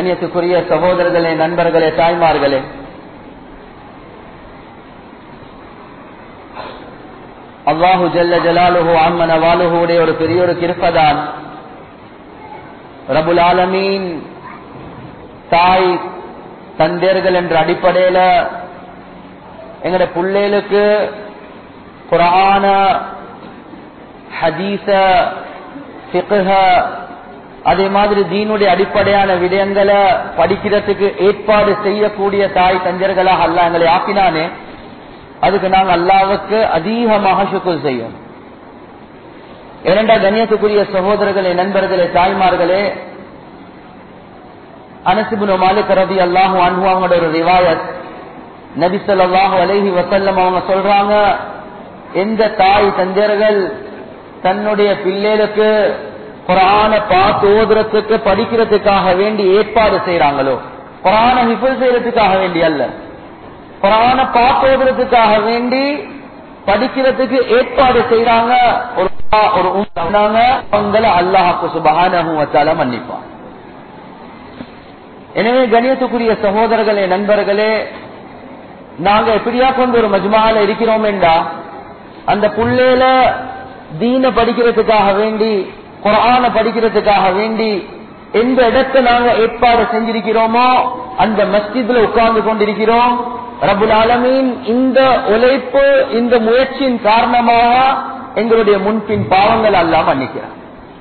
கண்ணியத்துக்குரிய சகோதரர்களே நண்பர்களே தாய்மார்களே அல்லாஹு ஜல்ல ஜலாலுஹு அம்மன வாலுஹுடைய ஒரு பெரிய ஒரு கிருப்பதான் ரபுல் ஆலமீன் தாய் தந்தையர்கள் என்ற அடிப்படையில எங்கட பிள்ளைகளுக்கு குரான ஹதீச ஃபிக்ஹ அதே மாதிரி தீனுடைய அடிப்படையான விடயங்களை படிக்கிறதுக்கு ஏற்பாடு செய்யக்கூடிய தாய் தஞ்சர்களாக அல்ல எங்களை ஆக்கினானே அதுக்கு நாங்கள் அல்லாவுக்கு அதிகமாக சுக்குல் செய்யும் இரண்டா கண்ணியத்துக்குரிய சகோதரர்களே நண்பர்களே தாய்மார்களே அனசிபுன மாலிக் ரவி அல்லாஹு அன்பு அவங்களோட ஒரு ரிவாயத் நபி சொல்லாஹு அலஹி வசல்லம் அவங்க சொல்றாங்க எந்த தாய் தஞ்சர்கள் தன்னுடைய பிள்ளைகளுக்கு குரான பார்த்து ஓதுறதுக்கு படிக்கிறதுக்காக வேண்டி ஏற்பாடு செய்யறாங்களோ குரான ஹிஃபுல் செய்யறதுக்காக வேண்டி அல்ல குரான பார்த்து ஓதுறதுக்காக வேண்டி படிக்கிறதுக்கு ஏற்பாடு செய்யறாங்க ஒரு ஒரு அவங்களை அல்லாஹாக்கு சுபகானஹும் வச்சால மன்னிப்பான் எனவே கணியத்துக்குரிய சகோதரர்களே நண்பர்களே நாங்க எப்படியா கொண்டு ஒரு மஜ்மால இருக்கிறோம் என்றா அந்த புள்ளேல தீன படிக்கிறதுக்காக வேண்டி குரான படிக்கிறதுக்காக வேண்டி எந்த இடத்தை நாங்க ஏற்பாடு செஞ்சிருக்கிறோமோ அந்த மஸ்ஜித்ல உட்கார்ந்து கொண்டிருக்கிறோம் ரபுல் ஆலமீன் இந்த உழைப்பு இந்த முயற்சியின் காரணமாக எங்களுடைய முன்பின் பாவங்கள் எல்லாம் மன்னிக்கிறார்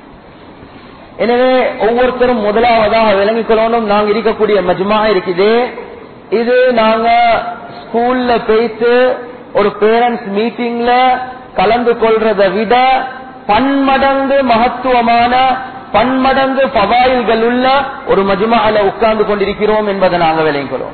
எனவே ஒவ்வொருத்தரும் முதலாவதாக விளங்கிக் கொள்ளணும் நாங்க இருக்கக்கூடிய மஜ்மா இருக்குது இது நாங்க ஸ்கூல்ல போயிட்டு ஒரு பேரண்ட்ஸ் மீட்டிங்ல கலந்து கொள்றதை விட பன்மடங்கு மகத்துவமான பன்மடங்கு பவாயில்கள் உள்ள ஒரு மஜ்மால உட்கார்ந்து கொண்டிருக்கிறோம் என்பதை நாங்க விளங்கிக்கிறோம்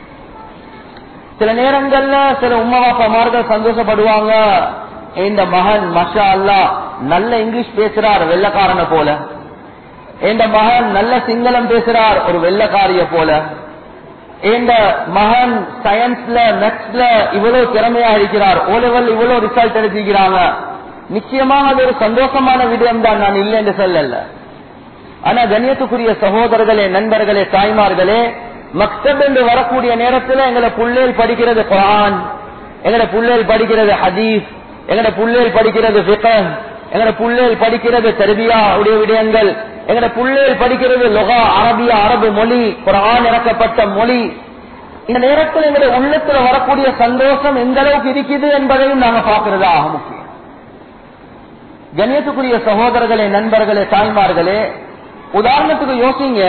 சில நேரங்கள்ல சில உமா பாப்பமார்கள் சந்தோஷப்படுவாங்க இந்த மகன் மஷா அல்லா நல்ல இங்கிலீஷ் பேசுறார் வெள்ளக்காரனை போல எந்த மகன் நல்ல சிங்களம் பேசுறார் ஒரு வெள்ளக்காரிய போல எந்த மகன் சயின்ஸ்ல மேத்ஸ்ல இவ்வளவு திறமையா இருக்கிறார் ஓ லெவல் இவ்வளவு ரிசல்ட் எடுத்திருக்கிறாங்க நிச்சயமாக அது ஒரு சந்தோஷமான விடயம் தான் நான் இல்லை என்று சொல்லல ஆனா கண்ணியத்துக்குரிய சகோதரர்களே நண்பர்களே தாய்மார்களே மக்தப் என்று வரக்கூடிய நேரத்தில் எங்களை புள்ளேல் படிக்கிறது குரான் எங்களை புள்ளேல் படிக்கிறது ஹதீஸ் எங்களை புள்ளேல் படிக்கிறது ஃபிகஹ் எங்களை புள்ளேல் படிக்கிறது தர்பியா உடைய விடயங்கள் எங்கட புள்ளேல் படிக்கிறது லொகா அரபியா அரபு மொழி குரான் இறக்கப்பட்ட மொழி இந்த நேரத்தில் எங்களுடைய உள்ளத்துல வரக்கூடிய சந்தோஷம் எந்த அளவுக்கு இருக்குது என்பதையும் நாங்க பாக்குறது ஆக முக்கியம் கண்ணியத்துக்குரிய சகோதரர்களே நண்பர்களே தாய்மார்களே உதாரணத்துக்கு யோசிங்க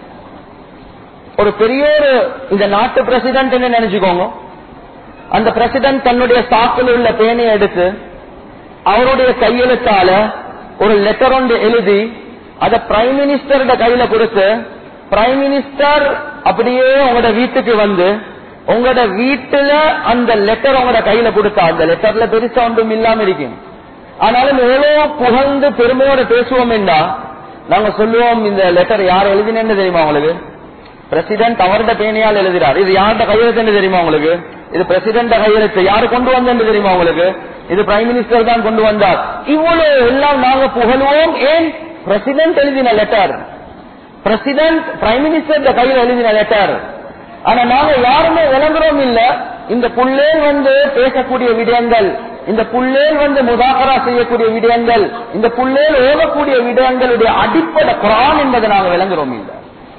ஒரு பெரிய ஒரு இந்த நாட்டு பிரசிடென்ட் என்ன நினைச்சுக்கோங்க அந்த பிரசிடென்ட் தன்னுடைய சாக்கில் உள்ள பேனையை எடுத்து அவருடைய கையெழுத்தால ஒரு லெட்டர் ஒன்று எழுதி அத பிரைம் மினிஸ்டரோட கையில கொடுத்து பிரைம் மினிஸ்டர் அப்படியே உங்களோட வீட்டுக்கு வந்து உங்களோட வீட்டுல அந்த லெட்டர் உங்களோட கையில கொடுத்தா அந்த லெட்டர்ல பெருசா ஒன்றும் இல்லாம இருக்கும் ஆனாலும் எவ்வளவு புகழ்ந்து பெருமையோட பேசுவோம் என்றா நாங்க சொல்லுவோம் இந்த லெட்டர் யார் எழுதினேன்னு தெரியுமா உங்களுக்கு பிரசிடென்ட் அவருடைய பேனையால் எழுதுறார் இது யார்கிட்ட கையெழுத்து தெரியுமா உங்களுக்கு இது பிரசிடென்ட் கையெழுத்து யாரு கொண்டு வந்தேன்னு தெரியுமா உங்களுக்கு இது பிரைம் மினிஸ்டர் தான் கொண்டு வந்தார் இவ்வளவு எல்லாம் நாங்க புகழுவோம் ஏன் பிரசிடென்ட் எழுதின லெட்டர் பிரசிடென்ட் பிரைம் மினிஸ்டர் கையில் எழுதின லெட்டர் ஆனா நாங்க யாருமே விளங்குறோம் இல்ல இந்த புள்ளேல் வந்து பேசக்கூடிய விடயங்கள் இந்த புள்ளேல் வந்து முதாகரா செய்யக்கூடிய விடயங்கள் இந்த புள்ளேல் ஓதக்கூடிய விடயங்களுடைய அடிப்படை குரான் என்பதை நாங்க விளங்குறோம் இல்ல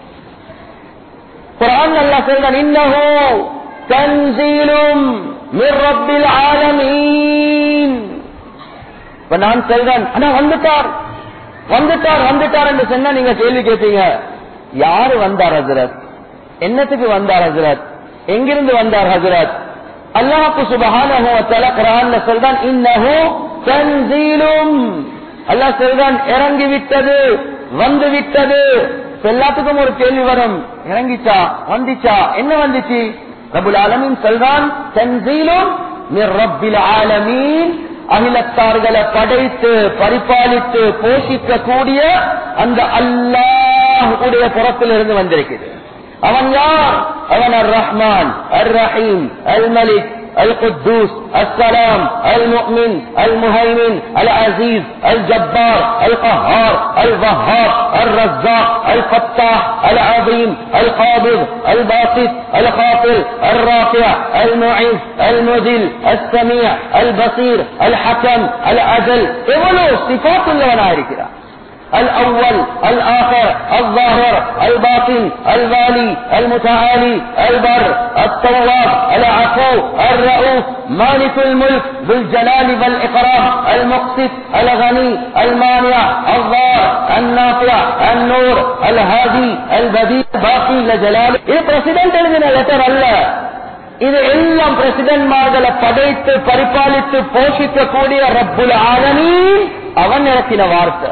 குரான் நல்லா சொல்றான் இன்னஹோ தன்சீலும் மிர்ரப்பில் ஆலமீன் இப்ப நான் சொல்றேன் ஆனா வந்துட்டார் வந்துட்டார் வந்துட்டார் என்று சொன்னா நீங்க கேள்வி கேட்பீங்க யாரு வந்தார் ஹசரத் என்னத்துக்கு வந்தார் ஹசரத் எங்கிருந்து வந்தார் ஹசரத் அல்லாஹு சுபஹானஹு வ தஆலா குர்ஆன்ல சொல்றான் இன்னஹு தன்சீலும் அல்லாஹ் சொல்றான் இறங்கி விட்டது வந்து விட்டது எல்லாத்துக்கும் ஒரு கேள்வி வரும் இறங்கிச்சா வந்துச்சா என்ன வந்துச்சு ரபுல் ஆலமீன் சொல்றான் தன்சீலும் மிர் ரப்பில் ஆலமீன் அகிலத்தார்களை படைத்து பரிபாலித்து போஷிக்க கூடிய அந்த அல்லாஹுடைய புறத்தில் இருந்து வந்திருக்குது அவன் யார் அவன் அர் ரஹ்மான் அர் ரஹீம் அல் மலிக் القدوس السلام المؤمن المهيمن العزيز الجبار القهار الوهاب الرزاق الفتاح العظيم القابض الباسط الخافض الرافع المعز المذل السميع البصير الحكم العدل எவ்வளவு சிபாத் உள்ளவனாக இருக்கிறார் الأول الآخر الظاهر الباطن الوالي المتعالي البر التواب العفو الرؤوف مالك الملك ذو الجلال والإكرام المقسط الغني المانع الضار النافع النور الهادي البديع باقي لجلاله இது பிரசிடென்ட் எழுதின லெட்டர் அல்ல இது எல்லாம் பிரசிடென்ட்மார்களை படைத்து பரிபாலித்து போஷிக்கக்கூடிய ரப்புல் ஆலமீன் அவன் இறக்கின வார்த்தை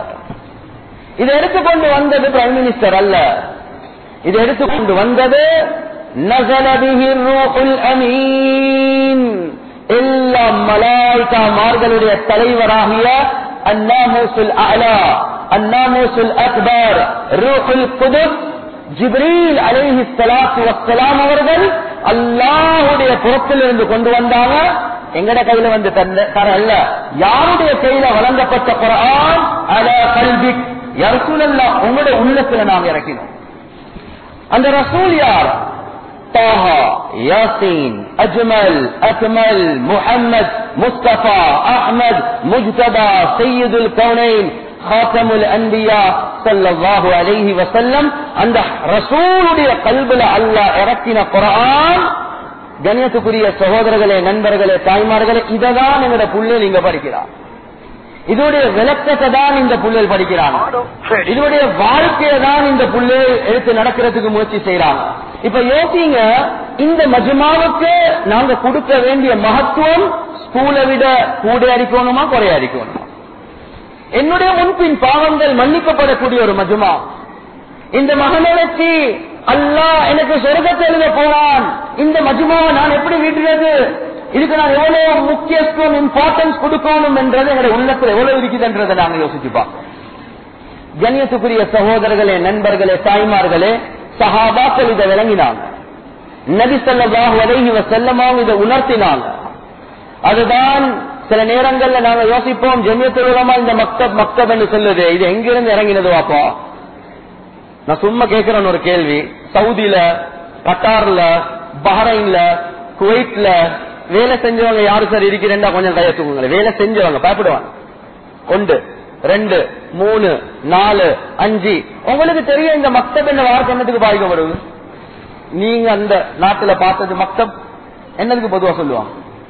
இதை எடுத்துக்கொண்டு வந்தது பிரைம் மினிஸ்டர் அல்ல இது எடுத்துக்கொண்டு வந்தது நசலபிஹிர் ரூஹுல் அமீன் எல்லா மலாய்காமார்களுடைய தலைவராகிய அன்னாமூசுல் அலா அன்னாமூசுல் அக்பர் ரூஹுல் குதுப் ஜிப்ரீல் அலைஹி ஸலாத்து வஸ்ஸலாம் அவர்கள் அல்லாஹ்வுடைய புறத்திலிருந்து கொண்டு வந்தாங்க எங்கட கையில வந்து தந்த தர அல்ல யாருடைய கையில வழங்கப்பட்ட குரான் அல கல்விக் ரசூலல்லா உங்களுடைய உள்ளத்துல நாங்க இறக்கினோம் அந்த ரசூல் யார் தாஹா யாசீன் அஜ்மல் அக்மல் முஹம்மத் முஸ்தபா அஹ்மத் முஜ்தபா சையதுல் கவுனைன் ஹாத்தமுல் அன்பியா ஸல்லல்லாஹு அலைஹி வஸல்லம் அந்த ரசூலுடைய கல்புல அல்லாஹ் இறக்கின குர்ஆன் கண்ணியத்துக்குரிய சகோதரர்களே நண்பர்களே தாய்மார்களே இததான் எங்களோட புள்ளை நீங்க படிக்கிறார் இதோடைய விளக்கத்தை தான் இந்த புள்ளல் படிக்கிறாங்க இதோடைய வாழ்க்கையை தான் இந்த புள்ளை எடுத்து நடக்கிறதுக்கு முயற்சி செய்யறாங்க இப்ப யோசிங்க இந்த மஜ்மாவுக்கு நாங்க கொடுக்க வேண்டிய மகத்துவம் ஸ்கூலை விட கூட அடிக்கணுமா குறைய அடிக்கணுமா என்னுடைய முன்பின் பாவங்கள் மன்னிக்கப்படக்கூடிய ஒரு மஜ்மா இந்த மகனவச்சி அல்லாஹ் எனக்கு சொர்க்கத்தை எழுத போறான் இந்த மஜ்மாவை நான் எப்படி விடுறது இதுக்கு நான் எவ்வளவு முக்கியத்துவம் இம்பார்ட்டன்ஸ் கொடுக்கணும் என்றது என்னுடைய உள்ளத்துல எவ்வளவு இருக்குதுன்றதை நாங்க யோசிச்சுப்பா கண்ணியத்துக்குரிய சகோதரர்களே நண்பர்களே தாய்மார்களே சஹாபாக்கள் இதை விளங்கினாங்க நபி ஸல்லல்லாஹு அலைஹி வஸல்லமும் இதை உணர்த்தினாங்க அதுதான் சில நேரங்கள்ல நாங்க யோசிப்போம் ஜெமியத்துல் உலமா இந்த மக்தப் மக்தப் என்று சொல்லுது இது எங்கிருந்து இறங்கினது வாப்போம் நான் சும்மா கேட்கிறேன் ஒரு கேள்வி சவுதியில கட்டார்ல பஹ்ரைன்ல குவைட்ல வேலை செஞ்சவங்க யாரு சார் இருக்கிறேன்னா கொஞ்சம் கைய தூக்குங்களேன் வேலை செஞ்சவங்க பயப்படுவாங்க ஒன்று ரெண்டு மூணு நாலு அஞ்சு உங்களுக்கு தெரியும் இந்த மக்தப் என்ன வார்த்தை என்னத்துக்கு பாதிக்கப்படுது நீங்க அந்த நாட்டுல பார்த்தது மக்தப் என்னதுக்கு பொதுவா சொல்லுவாங்க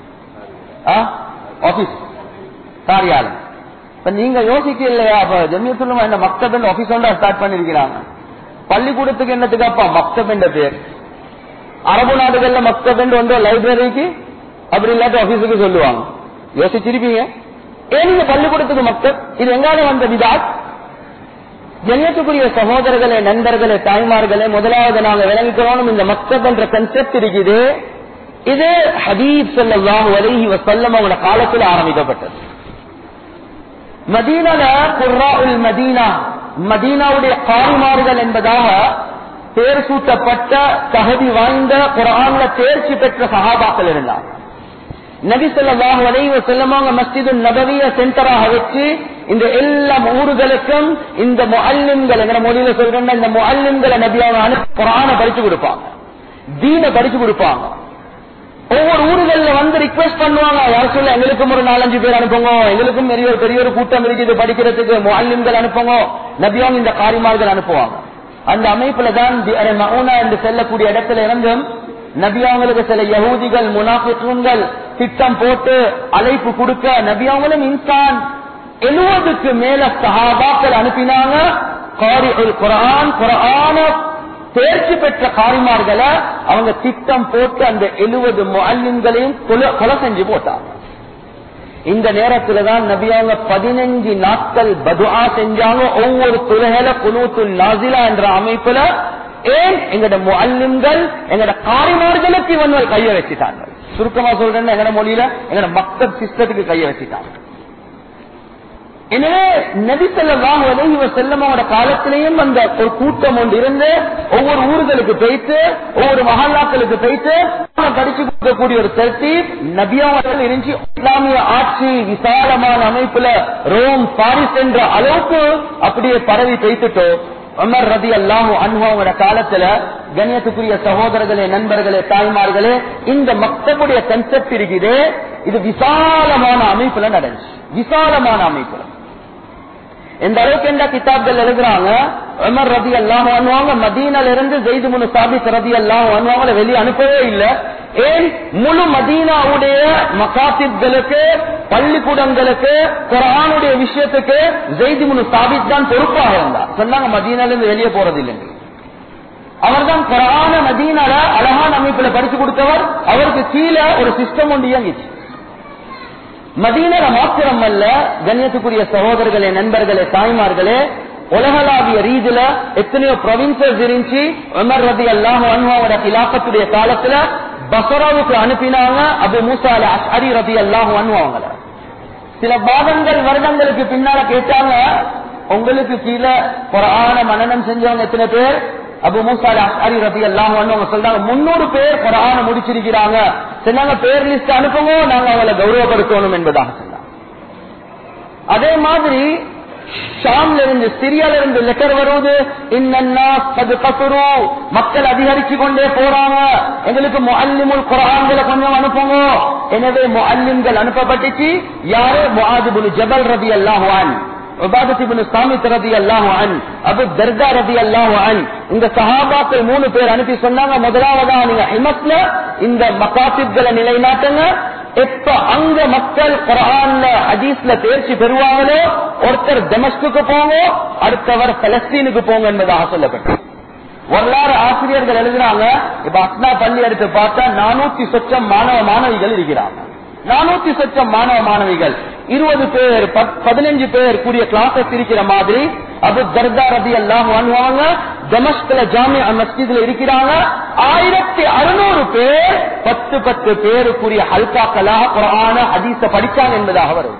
ஆபீஸ் காரியாலயம் இப்ப நீங்க யோசிக்க இல்லையா அப்ப ஜம்மியத்துல இந்த மக்தப் ஆபீஸ் ஸ்டார்ட் பண்ணிருக்கிறாங்க பள்ளிக்கூடத்துக்கு என்னத்துக்கு அப்பா மக்தப் என்ற பேர் அரபு நாடுகள்ல மக்தப் என்று ஒன்று லைப்ரரிக்கு அப்படி இல்லாட்ட ஆபீஸுக்கு சொல்லுவாங்க யோசிச்சிருப்பீங்க ஏன் நீங்க பள்ளிக்கூடத்துக்கு மக்தப் இது எங்கால வந்த விதாத் ஜெயத்துக்குரிய சகோதரர்களே நண்பர்களே தாய்மார்களே முதலாவது நாங்க விளங்கிக்கிறோம் இந்த மக்தப் என்ற கன்செப்ட் இருக்குது இது ஹபீப் ஸல்லல்லாஹு அலைஹி வஸல்லம் அவங்களோட காலத்தில் ஆரம்பிக்கப்பட்டது மதீனால குர்ராஉல் மதீனா மதீனாவுடைய காரிமார்கள் என்பதாக பேர் சூட்டப்பட்ட தகுதி வாய்ந்த குரான்ல தேர்ச்சி பெற்ற சகாபாக்கள் இருந்தார் நபி ஸல்லல்லாஹு அலைஹி வஸல்லம் அவங்க மஸ்ஜிது நபவிய சென்டராக வச்சு இந்த எல்லா ஊர்களுக்கும் இந்த முஅல்லிம்கள் எங்க மொழியில சொல்றேன்னா இந்த முஅல்லிம்களை நபி அவங்க அனுப்பி குரானை படிச்சு கொடுப்பாங்க தீனை படிச்சு கொடுப்பாங்க ஒவ்வொரு ஊர்கள்ல வந்து ரிக்வெஸ்ட் பண்ணுவாங்க யார் சொல்ல எங்களுக்கும் ஒரு நாலஞ்சு பேர் அனுப்புங்க எங்களுக்கும் பெரிய ஒரு பெரிய ஒரு கூட்டம் இருக்குது படிக்கிறதுக்கு முஅல்லிம்கள் அனுப்புங்க நபியாங்க இந்த காரிமார்கள் அனுப்புவாங்க அந்த அமைப்புல தான் மவுனா என்று செல்லக்கூடிய இடத்துல இருந்தும் நபியாங்களுக்கு சில யகூதிகள் முனாஃபிக்குங்கள் திட்டம் போட்டு அழைப்பு கொடுக்க நபியாங்களும் இன்சான் எழுவதுக்கு மேல சஹாபாக்கள் அனுப்பினாங்க காரி குரான் குரான தேர்ச்சி பெற்ற காரிமார்களை அவங்க திட்டம் போட்டு அந்த எழுபது முல்லிம்களையும் கொலை செஞ்சு போட்டாங்க இந்த நேரத்துல தான் நபியாங்க பதினஞ்சு நாட்கள் பதுஆ செஞ்சாங்க ஒவ்வொரு துறையில குனூத்து நாசிலா என்ற அமைப்புல ஏன் எங்கட முல்லிம்கள் எங்கட காரிமார்களுக்கு இவங்க கைய வச்சுட்டாங்க சுருக்கமா சொல்றேன்னு எங்கட மொழியில எங்கட மக்கள் சிஸ்டத்துக்கு கைய வச்சுட்டாங்க எனவே நபிசல்லாஹு அலைஹி வஸல்லம் அவரோட காலத்திலேயும் அந்த ஒரு கூட்டம் ஒன்று இருந்து ஒவ்வொரு ஊர்கள் ஊர்களுக்கு போயிட்டு ஒவ்வொரு மஹல்லாக்களுக்கு போயிட்டு படிச்சு கொடுக்கக்கூடிய ஒரு தர்த்தீப் நபியாவர்கள் இருந்துச்சு இஸ்லாமிய ஆட்சி விசாலமான அமைப்புல ரோம் பாரிஸ் என்ற அளவுக்கு அப்படியே பரவி பேசிட்டோம் உமர் ரதி அல்லாஹு அனுபவங்களோட காலத்துல கண்ணியத்துக்குரிய சகோதரர்களே நண்பர்களே தாய்மார்களே இந்த மக்தபுடைய கன்செப்ட் இருக்குது இது விசாலமான அமைப்புல நடந்துச்சு விசாலமான அமைப்புல எந்த அளவுக்கு எந்த கிதாப்கள் எழுதுறாங்க உமர் ரதி அல்லாஹ் அனுவாங்க மதீனால இருந்து ஜெய்து முனு சாபித் ரதி அல்லாஹ் அனுவாங்கள வெளியே அனுப்பவே இல்லை ஏன் முழு மதீனாவுடைய மகாசிப்களுக்கு பள்ளிக்கூடங்களுக்கு குரானுடைய விஷயத்துக்கு ஜெய்து முனு சாபித் தான் பொறுப்பாக இருந்தார் சொன்னாங்க மதீனால இருந்து வெளியே போறது இல்லைங்க அவர் தான் குரான மதீனால அழகான அமைப்புல படிச்சு கொடுத்தவர் அவருக்கு கீழே ஒரு சிஸ்டம் ஒன்று இயங்கிச்சு மதீனர மாத்திரம் அல்ல கண்ணியத்துக்குரிய சகோதரர்களே நண்பர்களே தாய்மார்களே உலகளாவிய ரீதியில எத்தனையோ ப்ரொவின்சஸ் இருந்துச்சு உமர் ரதி அல்லாஹ் அன்வாவோட கிலாபத்துடைய காலத்துல பசராவுக்கு அனுப்பினாங்க அபு மூசால அரி ரதி அல்லாஹ் அன்வாங்கள சில பாதங்கள் வருடங்களுக்கு பின்னால கேட்டாங்க உங்களுக்கு கீழே குரான மனநம் செஞ்சவங்க எத்தனை பேர் அபு மூசால அரி ரதி அல்லாஹ் அவங்க சொல்றாங்க முன்னூறு பேர் குரான முடிச்சிருக்கிறாங்க சொன்னாங்க பேர் லிஸ்ட் அனுப்புங்க நாங்க அவளை கௌரவப்படுத்தணும் என்பதாக சொன்னாங்க அதே மாதிரி ஷாம்ல இருந்து சிரியால இருந்து லெட்டர் வருவது இன்னன்னா அது கசுரு மக்கள் அதிகரிச்சு கொண்டே போறாங்க எங்களுக்கு முஅல்லிமுல் குரான்களை கொஞ்சம் அனுப்புங்க எனவே முஅல்லிம்கள் அனுப்பப்பட்டுச்சு யாரு முஆதுபுல் ஜபல் ரதி அல்லாஹுவான் இந்த சஹாபாக்கள் மூணு பேர் அனுப்பி சொன்னாங்க முதலாவதா நீங்க ஹிமத்ல இந்த மகாசிப்களை நிலைநாட்டுங்க எப்ப அங்க மக்கள் குரான்ல ஹதீஸ்ல தேர்ச்சி பெறுவாங்களோ ஒருத்தர் டெமஸ்குக்கு போங்க அடுத்தவர் பலஸ்தீனுக்கு போங்க என்பதாக சொல்லப்பட்டது வரலாறு ஆசிரியர்கள் எழுதுறாங்க இப்ப அஸ்னா பள்ளி எடுத்து பார்த்தா நானூத்தி சொச்சம் மாணவ மாணவிகள் இருக்கிறாங்க நானூத்தி சொச்சம் மாணவ மாணவிகள் இருபது பேர் பதினஞ்சு பேர் கூடிய கிளாஸஸ் இருக்கிற மாதிரி அது தர்கா ரதி எல்லாம் வாங்குவாங்க டெமஸ்கல ஜாமியா மஸ்ஜித்ல இருக்கிறாங்க ஆயிரத்தி அறுநூறு பேர் பத்து பத்து பேருக்குரிய ஹல்காக்களாக குரான ஹதீஸ படிச்சாங்க என்பதாக வரும்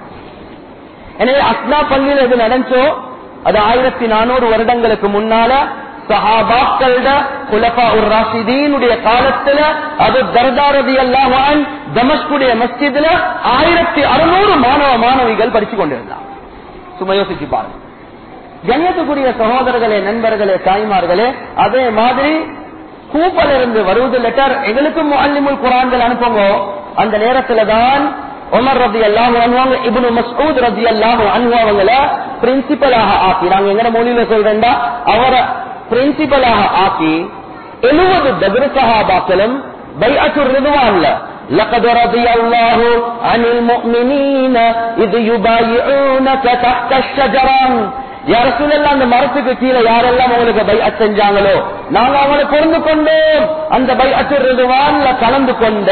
எனவே அஸ்னா பள்ளியில் எது நடந்தோ அது ஆயிரத்தி நானூறு வருடங்களுக்கு முன்னால சஹாபாக்கள குலபா உர் ராஷிதீனுடைய காலத்துல அது தர்தாரதி அல்லாஹான் தமஸ்குடைய மஸ்ஜித்ல ஆயிரத்தி அறுநூறு மாணவ மாணவிகள் படிச்சு கொண்டிருந்தார் சும்மா யோசிச்சு பாருங்க கண்ணியத்துக்குரிய சகோதரர்களே நண்பர்களே தாய்மார்களே அதே மாதிரி கூப்பல இருந்து வருவது லெட்டர் எங்களுக்கும் அல்லிமுல் குரான்கள் அனுப்புங்க அந்த நேரத்துல தான் உமர் ரதி அல்லாஹ் அனுவாங்க இபுனு மசூத் ரதி அல்லாஹ் அனுபவங்கள பிரின்சிபலாக ஆக்கி நாங்க எங்க மொழியில சொல்றேன்டா அவரை பிரின்சிபலாக ஆக்கி எழுபது தகுரு சகாபாக்களும் பைஅத்துர் ரிதுவான்ல لقد رضي الله عن المؤمنين إذ يبايعونك تحت الشجرة யாரசுல அந்த மரத்துக்கு கீழே யாரெல்லாம் உங்களுக்கு பை செஞ்சாங்களோ நாங்க அவங்களை பொருந்து கொண்டோம் அந்த பை அச்சுவான்ல கலந்து கொண்ட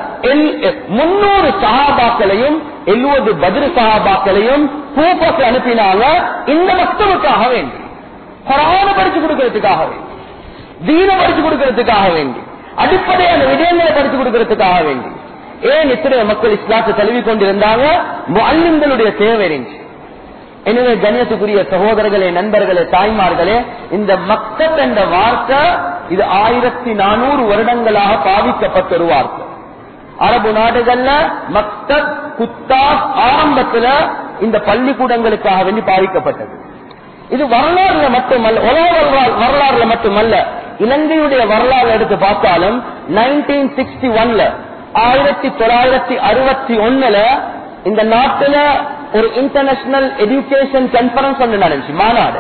முன்னூறு சகாபாக்களையும் எழுபது பதிரு சகாபாக்களையும் பூப்பாக்கு அனுப்பினாங்க இந்த மக்தவுக்காக வேண்டி குரான படிச்சு கொடுக்கறதுக்காக வேண்டி தீன படிச்சு கொடுக்கறதுக்காக வேண்டி அடிப்படையான விடயங்களை படிச்சு கொடுக்கறதுக்காக வேண்டி ஏன் இத்தனை மக்கள் இஸ்லாத்தை தழுவி கொண்டிருந்தாங்க அல்லிங்களுடைய தேவை இருந்துச்சு எனவே கண்ணியத்துக்குரிய சகோதரர்களே நண்பர்களே தாய்மார்களே இந்த மக்தப் என்ற வார்த்தை இது ஆயிரத்தி நானூறு வருடங்களாக பாவிக்கப்பட்ட ஒரு வார்த்தை அரபு நாடுகள்ல மக்தப் குத்தாஸ் ஆரம்பத்துல இந்த பள்ளிக்கூடங்களுக்காக வேண்டி பாவிக்கப்பட்டது இது வரலாறுல மட்டுமல்ல உலக வரலாறு வரலாறுல மட்டுமல்ல இலங்கையுடைய வரலாறு எடுத்து பார்த்தாலும் நைன்டீன் சிக்ஸ்டி ஒன்ல ஆயிரத்தி தொள்ளாயிரத்தி அறுபத்தி ஒண்ணுல இந்த நாட்டுல ஒரு இன்டர்நேஷனல் எஜுகேஷன் கான்பரன்ஸ் ஒன்று நடந்துச்சு மாநாடு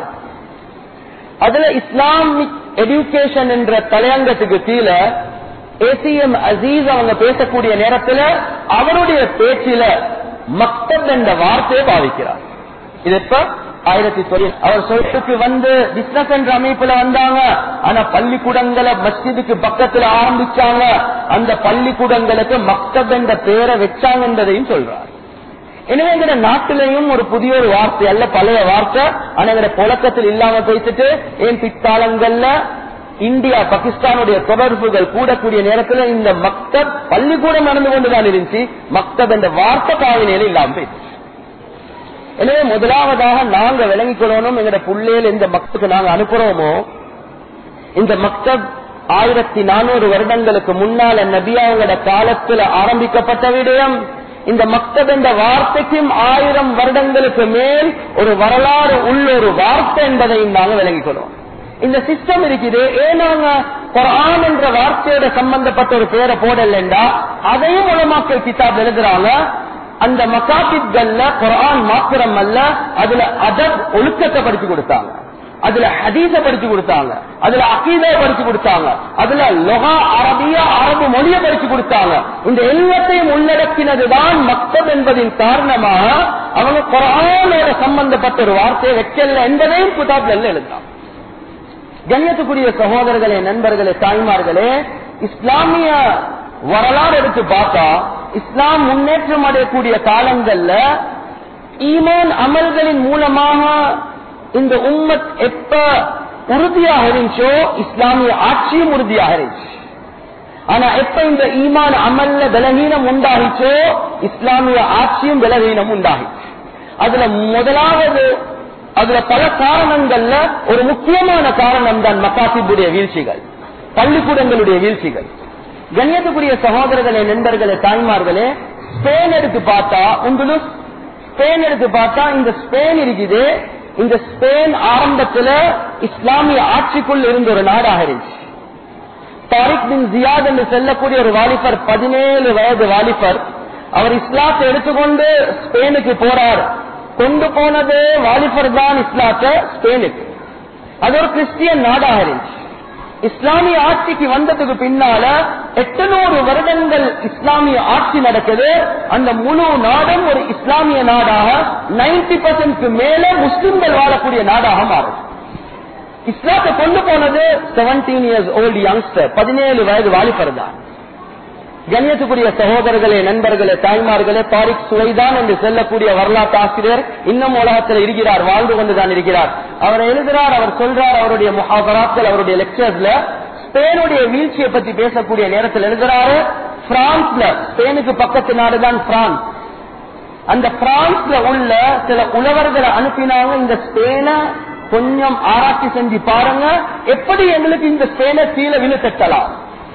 அதுல இஸ்லாமிக் எஜுகேஷன் என்ற தலையங்கத்துக்கு கீழே ஏசிஎம் அசீஸ் அவங்க பேசக்கூடிய நேரத்துல அவருடைய பேச்சில மக்தப் என்ற வார்த்தையை பாவிக்கிறார் இது இப்ப ஆயிரத்தி தொழில் அவர் சொல்றதுக்கு வந்து பிசினஸ் என்ற அமைப்புல வந்தாங்க ஆனா பள்ளிக்கூடங்களை மஸ்ஜிதுக்கு பக்கத்துல ஆரம்பிச்சாங்க அந்த பள்ளிக்கூடங்களுக்கு மக்தப் என்ற பேரை வச்சாங்க என்பதையும் சொல்றார் எனவே எங்க நாட்டிலையும் ஒரு புதிய ஒரு வார்த்தை அல்ல பழைய வார்த்தை ஆனா எங்க புழக்கத்தில் இல்லாம பேசிட்டு ஏன் பிற்காலங்கள்ல இந்தியா பாகிஸ்தானுடைய தொடர்புகள் கூடக்கூடிய நேரத்தில் இந்த மக்தப் பள்ளிக்கூடம் நடந்து கொண்டுதான் இருந்துச்சு மக்தப் என்ற வார்த்தை பாவனையில இல்லாம போயிடுச்சு எனவே முதலாவதாக நாங்க விளங்கிக் கொள்ளணும் எங்கட புள்ளையில இந்த மக்களுக்கு நாங்க அனுப்புறோமோ இந்த மக்தப் ஆயிரத்தி நானூறு வருடங்களுக்கு முன்னால நபியாவோட காலத்துல ஆரம்பிக்கப்பட்ட விடயம் இந்த மக்தப் என்ற வார்த்தைக்கும் ஆயிரம் வருடங்களுக்கு மேல் ஒரு வரலாறு உள்ள ஒரு வார்த்தை என்பதையும் நாங்கள் விளங்கிக் கொள்வோம் இந்த சிஸ்டம் இருக்குது ஏன் நாங்க குரான் என்ற வார்த்தையோட சம்பந்தப்பட்ட ஒரு பேரை போடலண்டா அதையும் உலமாக்கல் கிதாப் எழுதுறாங்க அந்த மகாபித்கள்ல குரான் மாத்திரம் அல்ல அதுல அதப் ஒழுக்கத்தை படிச்சு கொடுத்தாங்க அதுல ஹதீஸ படிச்சு கொடுத்தாங்க அதுல அகீதை படிச்சு கொடுத்தாங்க அதுல லொகா அரபியா அரபு மொழியை படிச்சு கொடுத்தாங்க இந்த எல்லாத்தையும் உள்ளடக்கினதுதான் மக்தப் என்பதின் காரணமாக அவங்க குரானோட சம்பந்தப்பட்ட ஒரு வார்த்தையை வைக்கல என்பதையும் கிதாப்ல எழுதினாங்க கண்ணியத்துக்குரிய சகோதரர்களே நண்பர்களே தாய்மார்களே இஸ்லாமிய வரலாறு எடுத்து பார்த்தா இஸ்லாம் முன்னேற்றம் அடையக்கூடிய காலங்கள்ல ஈமான் அமல்களின் மூலமாக இந்த உம்மத் எப்ப உறுதியாக இருந்துச்சோ இஸ்லாமிய ஆட்சியும் உறுதியாக இருந்துச்சு ஆனா எப்ப இந்த ஈமான் அமல்ல பலவீனம் உண்டாகிச்சோ இஸ்லாமிய ஆட்சியும் பலவீனம் உண்டாகிச்சு அதுல முதலாவது அதுல பல காரணங்கள்ல ஒரு முக்கியமான காரணம் தான் மக்காசிபுடைய வீழ்ச்சிகள் பள்ளிக்கூடங்களுடைய வீழ்ச்சிகள் கண்ணியத்துக்குரிய சகோதரர்களே நண்பர்களே தாய்மார்களே ஸ்பெயின் எடுத்து பார்த்தா உங்களுக்கு ஸ்பெயின் எடுத்து பார்த்தா இந்த ஸ்பெயின் இருக்குது இந்த ஸ்பெயின் ஆரம்பத்துல இஸ்லாமிய ஆட்சிக்குள் இருந்த ஒரு நாடாக இருந்துச்சு தாரிக் பின் ஜியாத் என்று செல்லக்கூடிய ஒரு வாலிபர் பதினேழு வயது வாலிபர் அவர் இஸ்லாத்தை எடுத்துக்கொண்டு ஸ்பெயினுக்கு போறார் கொண்டு போனது வாலிபர் தான் இஸ்லாத்தை ஸ்பெயினுக்கு அது ஒரு கிறிஸ்டியன் நாடாக இருந்துச்சு இஸ்லாமிய ஆட்சிக்கு வந்ததுக்கு பின்னால எட்டுநூறு வருடங்கள் இஸ்லாமிய ஆட்சி நடக்குது அந்த முழு நாடும் ஒரு இஸ்லாமிய நாடாக நைன்டி பர்சன்ட்க்கு மேல முஸ்லிம்கள் வாழக்கூடிய நாடாக மாறும் இஸ்லாத்தை கொண்டு போனது செவன்டீன் இயர்ஸ் ஓல்டு யங்ஸ்டர் பதினேழு வயது வாலிபர் தான் கண்ணியத்துக்குரிய சகோதரர்களே நண்பர்களே தாய்மார்களே தாரிக் சுவைதான் என்று செல்லக்கூடிய வரலாற்று ஆசிரியர் இன்னும் உலகத்தில் இருக்கிறார் வாழ்ந்து கொண்டுதான் இருக்கிறார் அவர் எழுதுகிறார் அவர் சொல்றார் அவருடைய முகாபராக்கள் அவருடைய லெக்சர்ஸ்ல ஸ்பெயினுடைய வீழ்ச்சியை பத்தி பேசக்கூடிய நேரத்தில் எழுதுறாரு பிரான்ஸ்ல ஸ்பெயினுக்கு பக்கத்து நாடுதான் பிரான்ஸ் அந்த பிரான்ஸ்ல உள்ள சில உழவர்களை அனுப்பினாங்க இந்த ஸ்பெயினை கொஞ்சம் ஆராய்ச்சி செஞ்சு பாருங்க எப்படி எங்களுக்கு இந்த ஸ்பெயினை கீழே விழுத்தலாம்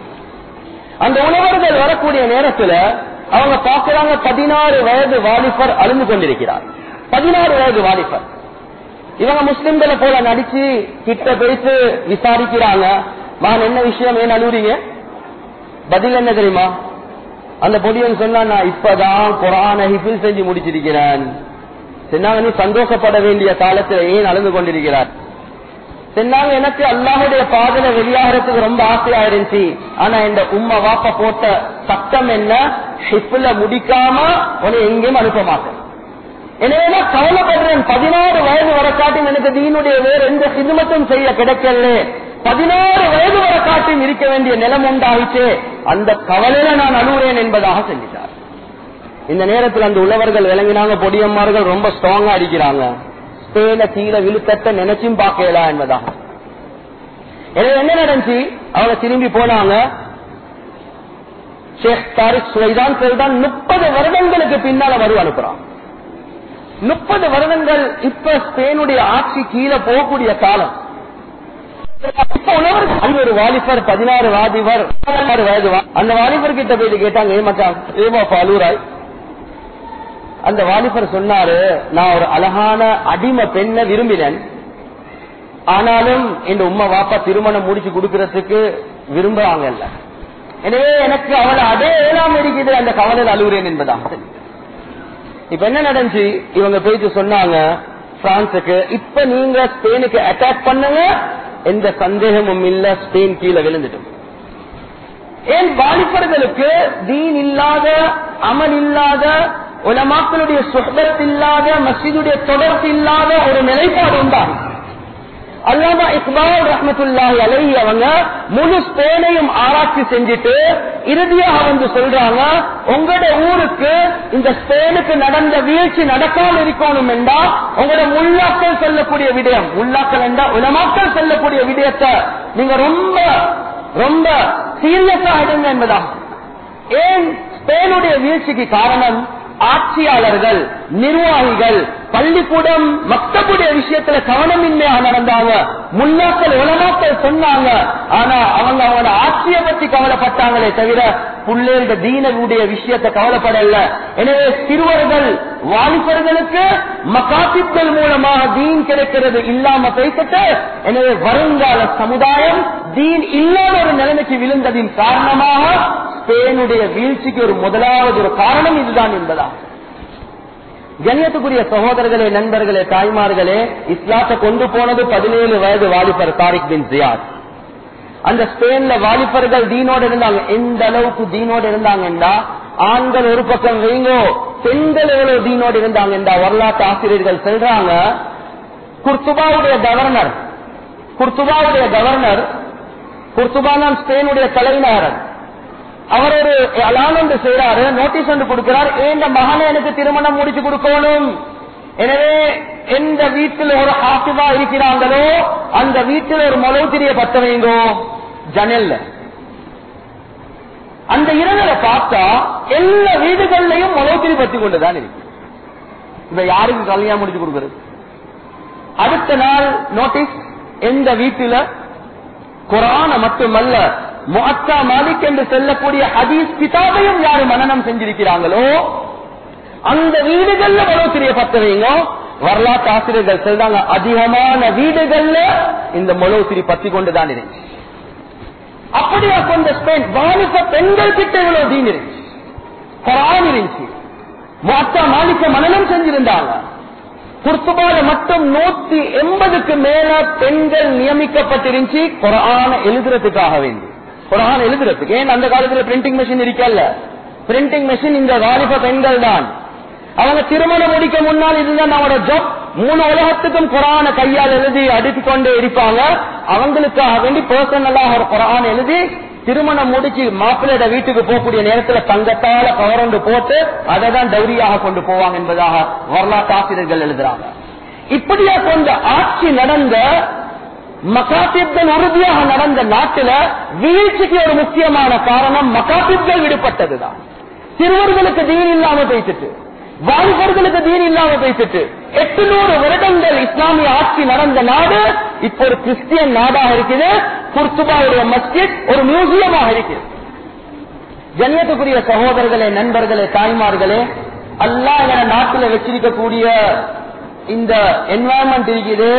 அந்த உணவர்கள் வரக்கூடிய நேரத்துல அவங்க பார்க்கிறாங்க பதினாறு வயது வாலிபர் அழுந்து கொண்டிருக்கிறார் பதினாறு வயது வாலிபர் இவங்க முஸ்லிம்களை போல நடிச்சு கிட்ட பேசி விசாரிக்கிறாங்க நான் என்ன விஷயம் ஏன் அழுவுறீங்க பதில் என்ன தெரியுமா அந்த பொடியன் சொன்னா நான் இப்பதான் குரான ஹிஃபில் செஞ்சு முடிச்சிருக்கிறேன் சொன்னாங்க நீ சந்தோஷப்பட வேண்டிய காலத்துல ஏன் அழுந்து கொண்டிருக்கிறார் சொன்னாங்க எனக்கு அல்லாஹுடைய பாதல வெளியாகிறதுக்கு ரொம்ப ஆசையா இருந்துச்சு ஆனா இந்த உம்மா வாப்ப போட்ட சட்டம் என்ன ஹிப்ல முடிக்காம உன்னை எங்கேயும் அனுப்ப மாட்டேன் எனவே நான் கவலைப்படுறேன் பதினாறு வயது வர காட்டும் எனக்கு தீனுடைய வேறு எந்த சிதுமத்தும் செய்ய கிடைக்கல பதினாறு வயது வர காட்டும் இருக்க வேண்டிய நிலம் உண்டாயிச்சு அந்த கவலையில நான் அழுகிறேன் என்பதாக சொல்லிட்டார் இந்த நேரத்தில் அந்த உள்ளவர்கள் விளங்கினாங்க பொடியம்மார்கள் ரொம்ப ஸ்ட்ராங்கா அடிக்கிறாங்க ஸ்பெயின கீழே விழுத்தத்தை நினைச்சும் பார்க்கலாம் என்பதாக எனவே என்ன நடந்துச்சு அவங்க திரும்பி போனாங்க ஷேக் தாரிக் சுவைதான் சொல்றான் முப்பது வருடங்களுக்கு பின்னால மறு அனுப்புறான் முப்பது வருடங்கள் இப்ப ஸ்பெயினுடைய ஆட்சி கீழே போகக்கூடிய காலம் இப்ப உணவர் அங்க ஒரு வாலிபர் பதினாறு வாலிபர் பதினாறு வயது வா- அந்த வாலிபர் கிட்ட போயிட்டு கேட்டாங்க ஏ மச்சான் ஏமா பாலூராய் அந்த வாலிபர் சொன்னாரு நான் ஒரு அழகான அடிமை பெண்ணை விரும்பினேன் ஆனாலும் இந்த உம்மா வாப்பா திருமணம் முடிச்சு கொடுக்கறதுக்கு விரும்புறாங்கல்ல எனவே எனக்கு அவளை அதே ஏழாம் இருக்குது அந்த கவலையில் அழுகிறேன் என்பதாக இப்ப என்ன நடந்துச்சு இவங்க போயிட்டு சொன்னாங்க பிரான்சுக்கு இப்ப நீங்க ஸ்பெயினுக்கு அட்டாக் பண்ணுங்க எந்த சந்தேகமும் இல்ல ஸ்பெயின் கீழே விழுந்துட்டும் ஏன் வாலிபர்களுக்கு தீன் இல்லாத அமல் இல்லாத உலமாக்களுடைய சுகத் இல்லாத மஸ்ஜிதுடைய தொடர்பு இல்லாத ஒரு நிலைப்பாடு உண்டாகும் அல்லாமா இக்பால் ரஹமத்துல்லாஹி அலைஹி அவங்க முழு ஸ்பெயினையும் ஆராய்ச்சி செஞ்சுட்டு இறுதியாக வந்து சொல்றாங்க உங்களோட ஊருக்கு இந்த ஸ்பெயினுக்கு நடந்த வீழ்ச்சி நடக்காம இருக்கணும் என்றா உங்களோட முல்லாக்கள் சொல்லக்கூடிய விடயம் முல்லாக்கள் என்றா உலமாக்கள் சொல்லக்கூடிய விடயத்தை நீங்க ரொம்ப ரொம்ப சீரியஸா எடுங்க என்பதா ஏன் ஸ்பெயினுடைய வீழ்ச்சிக்கு காரணம் ஆட்சியாளர்கள் நிர்வாகிகள் பள்ளிக்கூடம் மக்தபுடைய விஷயத்துல கவனமின்மையாக நடந்தாங்க முன்னாக்கள் உலமாக்கள் சொன்னாங்க ஆனா அவங்க அவங்களோட ஆட்சியை பத்தி கவலைப்பட்டாங்களே தவிர புள்ளேருட தீனவுடைய விஷயத்தை கவலைப்படல எனவே சிறுவர்கள் வாலிபர்களுக்கு மகாத்திப்கள் மூலமாக தீன் கிடைக்கிறது இல்லாம பேசிட்டு எனவே வருங்கால சமுதாயம் தீன் இல்லாத ஒரு நிலைமைக்கு விழுந்ததின் காரணமாக ஸ்பெயினுடைய வீழ்ச்சிக்கு ஒரு முதலாவது ஒரு காரணம் இதுதான் என்பதா கண்ணியத்துக்குரிய சகோதரர்களே நண்பர்களே தாய்மார்களே இஸ்லாத்தை கொண்டு போனது பதினேழு வயது வாலிபர் தாரிக் பின் ஜியாத் அந்த ஸ்பெயின்ல வாலிபர்கள் தீனோடு இருந்தாங்க எந்த அளவுக்கு தீனோடு இருந்தாங்கன்னா ஆண்கள் ஒரு பக்கம் வைங்கோ பெண்கள் எவ்வளவு தீனோடு இருந்தாங்கன்றா வரலாற்று ஆசிரியர்கள் சொல்றாங்க குர்துபாவுடைய கவர்னர் குர்துபாவுடைய கவர்னர் குர்துபா தான் ஸ்பெயினுடைய தலைநகரன் அவர் ஒரு அலான் ஒன்று செய்யறாரு நோட்டீஸ் ஒன்று கொடுக்கிறார் இந்த மகனை எனக்கு திருமணம் முடிச்சு கொடுக்கணும் எனவே எந்த வீட்டில் ஒரு ஹாசிபா இருக்கிறாங்களோ அந்த வீட்டில் ஒரு மொளவு திரிய பத்த வைங்கோ ஜனல்ல அந்த இரவலை பார்த்தா எல்லா வீடுகள்லையும் மொளவு திரி பத்தி கொண்டுதான் இருக்கு இப்ப யாருக்கு கல்யாணம் முடிச்சு கொடுக்கிறது அடுத்த நாள் நோட்டீஸ் எந்த வீட்டில குரான மட்டுமல்ல முஅத்தா மாலிக் என்று சொல்லக்கூடிய ஹதீஸ் கிதாபையும் யாரு மனநம் செஞ்சிருக்கிறாங்களோ அந்த வீடுகள்ல எவ்வளவு பெரிய பத்த வைங்க வரலாற்று ஆசிரியர்கள் சொல்றாங்க அதிகமான வீடுகள்ல இந்த மொளவுத்திரி பத்தி கொண்டுதான் இருந்துச்சு அப்படியா கொண்ட ஸ்பெயின் வாலிப பெண்கள் கிட்ட இவ்வளவு தீன் இருந்துச்சு குரான் இருந்துச்சு முஅத்தா மாலிக்க மனநம் செஞ்சிருந்தாங்க குர்துபால மட்டும் நூத்தி எண்பதுக்கு மேல பெண்கள் நியமிக்கப்பட்டிருந்துச்சு குரான எழுதுறதுக்காக வேண்டி குரான் எழுதுறதுக்கு ஏன் அந்த காலத்துல பிரிண்டிங் மெஷின் இருக்கல்ல பிரிண்டிங் மெஷின் இந்த வாலிப பெண்கள் தான் அவங்க திருமணம் முடிக்க முன்னால் இதுதான் அவங்களோட ஜாப் மூணு உலகத்துக்கும் குரான கையால் எழுதி அடுத்து கொண்டே இருப்பாங்க அவங்களுக்காக வேண்டி பர்சனலாக ஒரு குரான் எழுதி திருமணம் முடிச்சு மாப்பிள்ளையோட வீட்டுக்கு போகக்கூடிய நேரத்துல தங்கத்தால கவரண்டு போட்டு அதை தான் டௌரியாக கொண்டு போவாங்க என்பதாக வரலாற்று ஆசிரியர்கள் எழுதுறாங்க இப்படியா கொண்ட ஆட்சி நடந்த மகாத்திப்கள் உறுதியாக நடந்த நாட்டில வீழ்ச்சிக்கு ஒரு முக்கியமான காரணம் மகாத்திப்கள் விடுபட்டதுதான் சிறுவர்களுக்கு தீன் இல்லாம பேசிட்டு வாலிபர்களுக்கு தீன் இல்லாம பேசிட்டு எட்டுநூறு வருடங்கள் இஸ்லாமிய ஆட்சி நடந்த நாடு இப்போ ஒரு கிறிஸ்டியன் நாடாக இருக்குது குர்துபாவுடைய மஸ்ஜித் ஒரு மியூசியமாக இருக்குது ஜன்யத்துக்குரிய சகோதரர்களே நண்பர்களே தாய்மார்களே அல்லா என நாட்டில் வச்சிருக்கக்கூடிய இந்த என்வாயன்மெண்ட் இருக்குது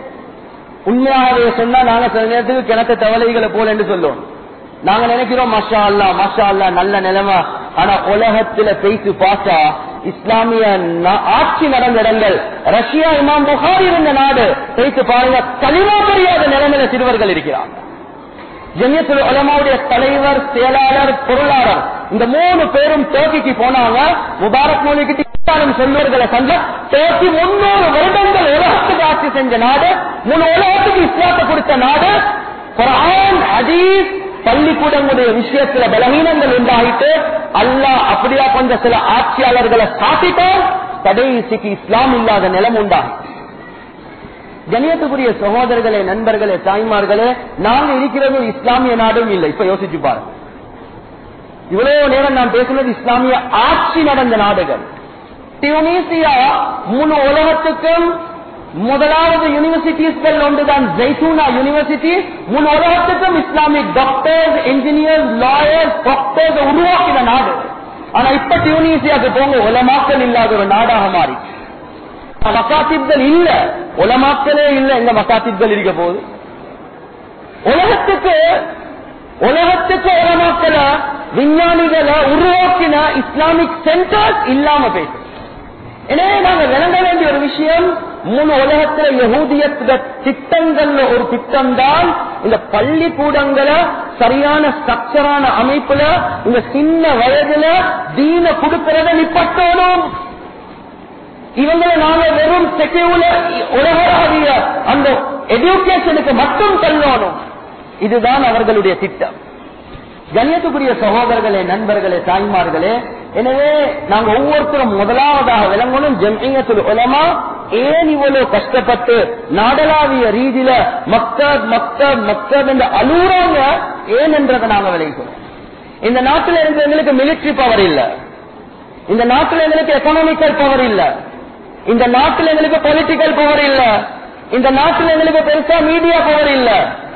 உண்மையாகவே சொன்னா நாங்க சில நேரத்துக்கு கிணத்த தவளைகளை போல என்று சொல்லுவோம் நாங்க நினைக்கிறோம் மஷா அல்லா மஷா அல்லா நல்ல நிலைமை ஆனா உலகத்துல பேசி பார்த்தா இஸ்லாமிய ஆட்சி நடந்த இடங்கள் ரஷ்யா இமாம் புகார் இருந்த நாடு பேசி பாருங்க களிமா தெரியாத நிலைமையில சிறுவர்கள் இருக்கிறாங்க ஜெமியத்துல் உலமாவுடைய தலைவர் செயலாளர் பொருளாளர் இந்த மூணு பேரும் டோக்கிக்கு போனாங்க முபாரக் மோதிக்கு சொல்வர்களை கண்ட டோக்கி முன்னூறு வருடங்கள் உலகத்துக்கு ஆட்சி செஞ்ச நாடு மூணு உலகத்துக்கு இஸ்லாத்தை கொடுத்த நாடு குரான் ஹதீஸ் பள்ளிக்கூடங்களுடைய விஷயத்துல பலவீனங்கள் உண்டாகிட்டு அல்லாஹ் அப்படியா கொஞ்சம் சில ஆட்சியாளர்களை சாத்திட்டால் கடைசிக்கு இஸ்லாம் இல்லாத நிலம் உண்டாகும் கணியத்துக்குரிய சகோதரர்களே நண்பர்களே தாய்மார்களே நாங்க இருக்கிறது ஒரு இஸ்லாமிய நாடும் இல்லை இப்ப யோசிச்சு பாருங்க இவ்வளவு நேரம் நான் பேசுனது இஸ்லாமிய ஆட்சி நடந்த நாடுகள் டியூனிசியா மூணு உலகத்துக்கும் முதலாவது யூனிவர்சிட்டிஸ்கள் ஒன்றுதான் ஜெய்சூனா யூனிவர்சிட்டி மூணு உலகத்துக்கும் Islamic doctors engineers lawyers doctors உருவாக்கின நாடு ஆனா இப்ப டியூனிசியாக்கு போங்க உலமாக்கல் இல்லாத ஒரு நாடாக மாறி மக்காத்திப்கள் இல்ல உலமாக்களே இல்ல எங்க மக்காத்திப்கள் இருக்க போகுது உலகத்துக்கு உலகத்துக்கு உலமாக்கல விஞ்ஞானிகளை உருவாக்கின இஸ்லாமிக் சென்டர்ஸ் இல்லாம பேசு எனவே நாங்க விளங்க வேண்டிய ஒரு விஷயம் மூணு உலகத்துல யகூதியத்துல திட்டங்கள்ல ஒரு திட்டம் தான் இந்த பள்ளிக்கூடங்களை சரியான ஸ்ட்ரக்சரான அமைப்புல இந்த சின்ன வயதுல தீன கொடுக்கறத நிப்பட்டணும் இவங்களை நாங்க வெறும் செக்யூலர் உலகளாவிய அந்த எஜுகேஷனுக்கு மட்டும் தள்ளணும் இதுதான் அவர்களுடைய திட்டம் கண்ணியத்துக்குரிய சகோதரர்களே நண்பர்களே தாய்மார்களே எனவே நாங்க ஒவ்வொருத்தரும் முதலாவதாக விளங்கணும் ஜெமியத்துல் உலமா ஏன் இவ்வளவு கஷ்டப்பட்டு நாடளாவிய ரீதியில மக்கள் மக்கள் மக்கள் என்று அழுகுறாங்க ஏன் என்றதை நாங்க விளைவிக்கிறோம் இந்த நாட்டில் இருந்து எங்களுக்கு மிலிட்டரி பவர் இல்ல இந்த நாட்டில் எங்களுக்கு எக்கனாமிக்கல் பவர் இல்ல இந்த நாட்டில் எங்களுக்கு பொலிட்டிக்கல் பவர் இல்ல இந்த நாட்டில் எங்களுக்கு பெருசா மீடியா பவர் இல்ல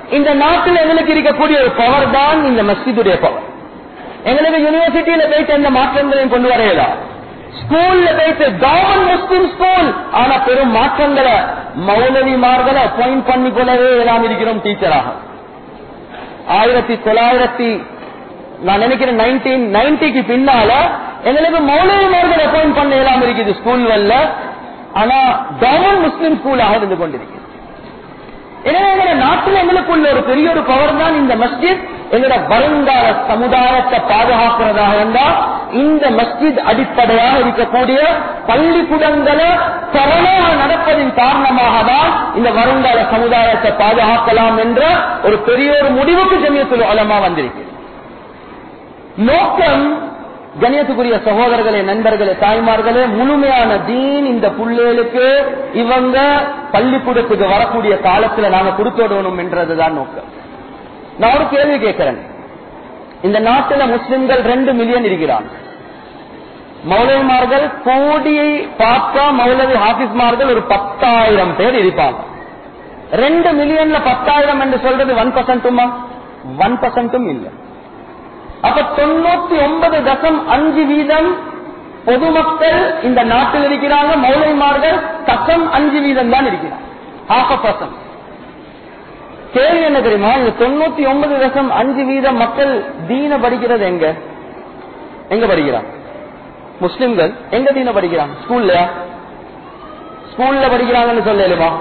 இந்த நாட்டில் எங்களுக்கு இருக்கக்கூடிய ஒரு பவர் தான் இந்த மஸ்ஜிதுடைய பவர் எங்களுக்கு யூனிவர்சிட்டியில போயிட்டு எந்த மாற்றங்களையும் கொண்டு வரையலாம் ஸ்கூல்ல போயிட்டு கவர்மெண்ட் முஸ்லிம் ஸ்கூல் ஆனா பெரும் மாற்றங்களை மௌலவிமார்களை அப்பாயிண்ட் பண்ணி போலவே எல்லாம் இருக்கிறோம் டீச்சராக ஆயிரத்தி தொள்ளாயிரத்தி நான் நினைக்கிறேன் நைன்டீன் நைன்டிக்கு பின்னால எங்களுக்கு மௌலவிமார்கள் அப்பாயிண்ட் பண்ண இயலாம இருக்குது ஸ்கூல்ல ஆனா கவர்மெண்ட் முஸ்லிம் ஸ்கூலாக இருந்து கொண்டிருக்கிறது எனவே எங்க நாட்டில் எங்களுக்குள்ள ஒரு பெரிய ஒரு பவர் தான் இந்த மஸ்ஜித் எங்களோட வருங்கால சமுதாயத்தை பாதுகாக்கிறதாக இருந்தால் இந்த மஸ்ஜித் அடிப்படையாக இருக்கக்கூடிய பள்ளிக்கூடங்களை தரமாக நடப்பதின் காரணமாக தான் இந்த வருங்கால சமுதாயத்தை பாதுகாக்கலாம் என்ற ஒரு பெரிய ஒரு முடிவுக்கு ஜமியத்தில் அலமா வந்திருக்கு நோக்கம் கணியத்துக்குரிய சகோதரர்களே நண்பர்களே தாய்மார்களே முழுமையான தீன் இந்த புள்ளேலுக்கு இவங்க பள்ளிக்கூடத்துக்கு வரக்கூடிய காலத்துல நாங்க கொடுத்துடணும் என்றதுதான் நோக்கம் நான் ஒரு கேள்வி கேட்கிறேன் இந்த நாட்டுல முஸ்லிம்கள் ரெண்டு மில்லியன் இருக்கிறாங்க மௌலவிமார்கள் கோடியை பார்த்தா மௌலவி ஹாபிஸ்மார்கள் ஒரு பத்தாயிரம் பேர் இருப்பாங்க ரெண்டு மில்லியன்ல பத்தாயிரம் என்று சொல்றது ஒன் பர்சன்ட்டுமா ஒன் பர்சன்ட்டும் இல்லை அப்ப தொண்ணூத்தி ஒன்பது தசம் அஞ்சு வீதம் பொதுமக்கள் இந்த நாட்டில் இருக்கிறாங்க மௌலைமார்கள் தசம் அஞ்சு வீதம் தான் இருக்கிறாங்க ஹாஃப் அ பர்சன்ட் கேள்வி என்ன தெரியுமா இந்த தொண்ணூத்தி ஒன்பது தசம் அஞ்சு வீதம் மக்கள் தீன படிக்கிறது எங்க எங்க படிக்கிறாங்க முஸ்லிம்கள் எங்க தீன படிக்கிறாங்க ஸ்கூல்ல ஸ்கூல்ல படிக்கிறாங்கன்னு சொல்லலுமா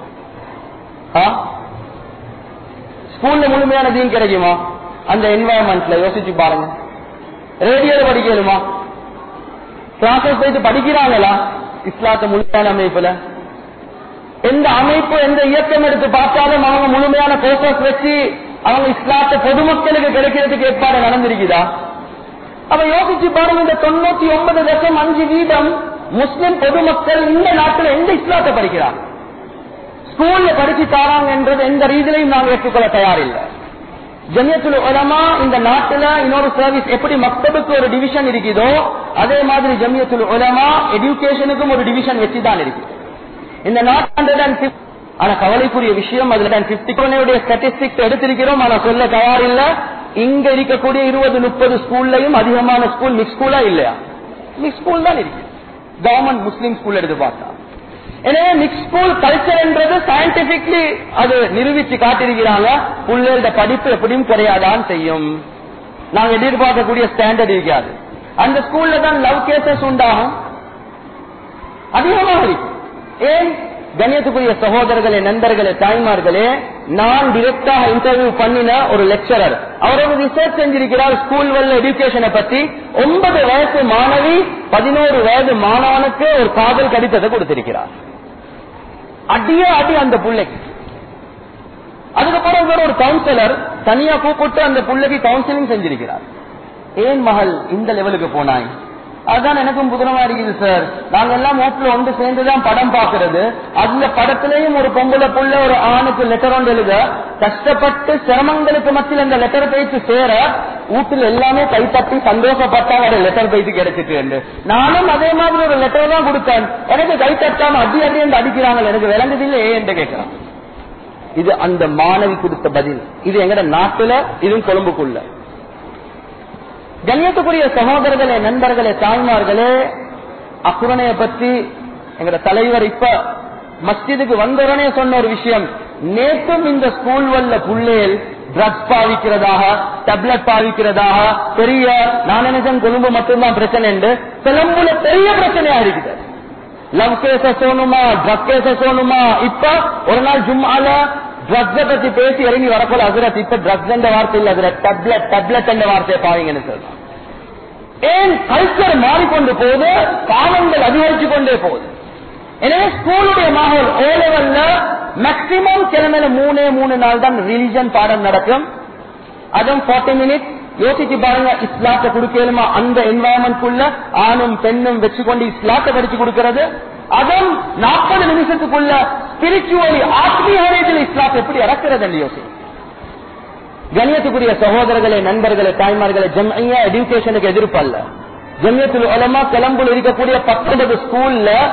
ஸ்கூல்ல முழுமையான தீன் கிடைக்குமா அந்த என்வாயன்மெண்ட்ல யோசிச்சு பாருங்க ரேடியோல படிக்கலுமா கிளாஸஸ் போயிட்டு படிக்கிறாங்களா இஸ்லாத்த முழுமையான அமைப்புல எந்த அமைப்பு எந்த இயக்கம் எடுத்து பார்த்தாலும் அவங்க முழுமையான போக்கஸ் வச்சு அவங்க இஸ்லாத்த பொதுமக்களுக்கு கிடைக்கிறதுக்கு ஏற்பாடு நடந்திருக்குதா அப்ப யோசிச்சு பாருங்க இந்த தொண்ணூத்தி ஒன்பது லட்சம் அஞ்சு வீதம் முஸ்லிம் பொதுமக்கள் இந்த நாட்டில் எந்த இஸ்லாத்தை படிக்கிறாங்க ஸ்கூல்ல படிச்சு தாராங்க என்றது எந்த ரீதியிலையும் நாங்கள் ஏற்றுக்கொள்ள தயாரில்லை ஜமியத்துல் உலமா இந்த நாட்டுல இன்னொரு சர்வீஸ் எப்படி மக்தபுக்கு ஒரு டிவிஷன் இருக்குதோ அதே மாதிரி ஜமியத்துல் உலமா எஜுகேஷனுக்கும் ஒரு டிவிஷன் வச்சுதான் இருக்கு இந்த நாட்டு ஆனா கவலைக்குரிய விஷயம் அதுல பிப்டி கொனையுடைய ஸ்டாட்டிஸ்டிக்ஸ் எடுத்திருக்கிறோம் ஆனா சொல்ல தயாரில்ல இங்க இருக்கக்கூடிய இருபது முப்பது ஸ்கூல்லையும் அதிகமான ஸ்கூல் மிக்ஸ் ஸ்கூலா இல்லையா மிக்ஸ் ஸ்கூல் தான் இருக்கு கவர்மெண்ட் முஸ்லீம் ஸ்கூல் எடுத்து பார்த்தா எனவே மிக்ஸ் ஸ்கூல் கல்ச்சர் என்றது சயின்டிபிக்லி அது நிரூபிச்சு காட்டிருக்கிறாங்க பிள்ளைகளோட படிப்பு எப்படியும் குறையாதான் செய்யும் நாங்க எதிர்பார்க்கக்கூடிய ஸ்டாண்டர்ட் இருக்காது அந்த ஸ்கூல்ல தான் லவ் கேசஸ் உண்டாகும் அதிகமாக இருக்கு ஏன் கண்ணியத்துக்குரிய சகோதரர்களே நண்பர்களே தாய்மார்களே நான் டிரெக்டாக இன்டர்வியூ பண்ணின ஒரு லெக்சரர் அவர் ஒரு ரிசர்ச் செஞ்சிருக்கிறார் ஸ்கூல் வெல் எஜுகேஷனை பத்தி ஒன்பது வயசு மாணவி பதினோரு வயது மாணவனுக்கு ஒரு காதல் கடிதத்தை கொடுத்திருக்கிறார் அடியே அடி அந்த பிள்ளைக்கு அதுக்கப்புறம் இவர் ஒரு கவுன்சிலர் தனியா கூப்பிட்டு அந்த பிள்ளைக்கு கவுன்சிலிங் செஞ்சிருக்கிறார் ஏன் மகள் இந்த லெவலுக்கு போனாய் அதுதான் எனக்கும் புதுனமா இருக்குது சார் நாங்க எல்லாம் வீட்டுல ஒன்று சேர்ந்துதான் படம் பாக்குறது அந்த படத்திலையும் ஒரு பொம்பளை புள்ள ஒரு ஆணுக்கு லெட்டர் ஒன்று எழுத கஷ்டப்பட்டு சிரமங்களுக்கு மத்தியில் அந்த லெட்டர் பேச்சு சேர வீட்டுல எல்லாமே கைத்தட்டி சந்தோஷப்பட்டாங்க அந்த லெட்டர் பேச்சு கிடைச்சிட்டு நானும் அதே மாதிரி ஒரு லெட்டர் தான் கொடுத்தேன் எனக்கு கை தட்டாம அடி அடி என்று அடிக்கிறாங்க எனக்கு விளங்குதில்லை ஏன் என்று கேட்கிறான் இது அந்த மாணவி கொடுத்த பதில் இது எங்கட நாட்டுல இதுவும் கொழும்புக்குள்ள கண்ணியத்துக்குரிய சகோதரர்களே நண்பர்களே தாய்மார்களே அக்குரணைய பத்தி எங்கட தலைவர் இப்ப மஸ்ஜிதுக்கு வந்தவுடனே சொன்ன ஒரு விஷயம் நேற்றும் இந்த ஸ்கூல் வல்ல புள்ளேல் ட்ரக்ஸ் பாவிக்கிறதாக டேப்லெட் பாவிக்கிறதாக பெரிய நான் நினைச்சேன் கொழும்பு மட்டும்தான் பிரச்சனை என்று சிலம்புல பெரிய பிரச்சனையா இருக்குது லவ் கேச சோனுமா ட்ரக் கேச சோனுமா இப்ப ஒரு நாள் ஜும்மால ட்ரக்ஸ பத்தி பேசி இறங்கி வரப்போல அசுரத் இப்ப ட்ரக்ஸ் என்ற வார்த்தை இல்ல அதுல டேப்லெட் டேப்லெட் என்ற வார்த்தையை பாவீங்கன்னு சொல்லலாம் ஏன் கல்ச்சர் மாறிக்கொண்டு போகுது பாவங்கள் அதிகரிச்சு கொண்டே போகுது எனவே ஸ்கூலுடைய மாகோல் ஓ லெவல்ல மேக்சிமம் கிழமையில மூணே மூணு நாள் தான் ரிலிஜன் பாடம் நடக்கும் அதுவும் ஃபார்ட்டி மினிட்ஸ் யோசிச்சு பாருங்க இஸ்லாத்தை கொடுக்கலுமா அந்த என்வாயன்மெண்ட்குள்ள ஆணும் பெண்ணும் வச்சுக்கொண்டு இஸ்லாத்தை படிச்சு கொடுக்கிறது அதுவும் நாற்பது நிமிஷத்துக்குள்ள ஸ்பிரிச்சுவலி ஆத்மீக ரீதியில் இஸ்லாத்தை எப்படி இறக்குறது என்று யோசி கணியத்துக்குரிய சகோதரர்களே நண்பர்களே தாய்மார்களே ஜம்ஐயா எஜுகேஷனுக்கு எதிர்ப்பல்ல ஜமியத்தில் உலமா கிளம்புல இருக்கக்கூடிய பத்தொன்பது ஸ்கூல்ல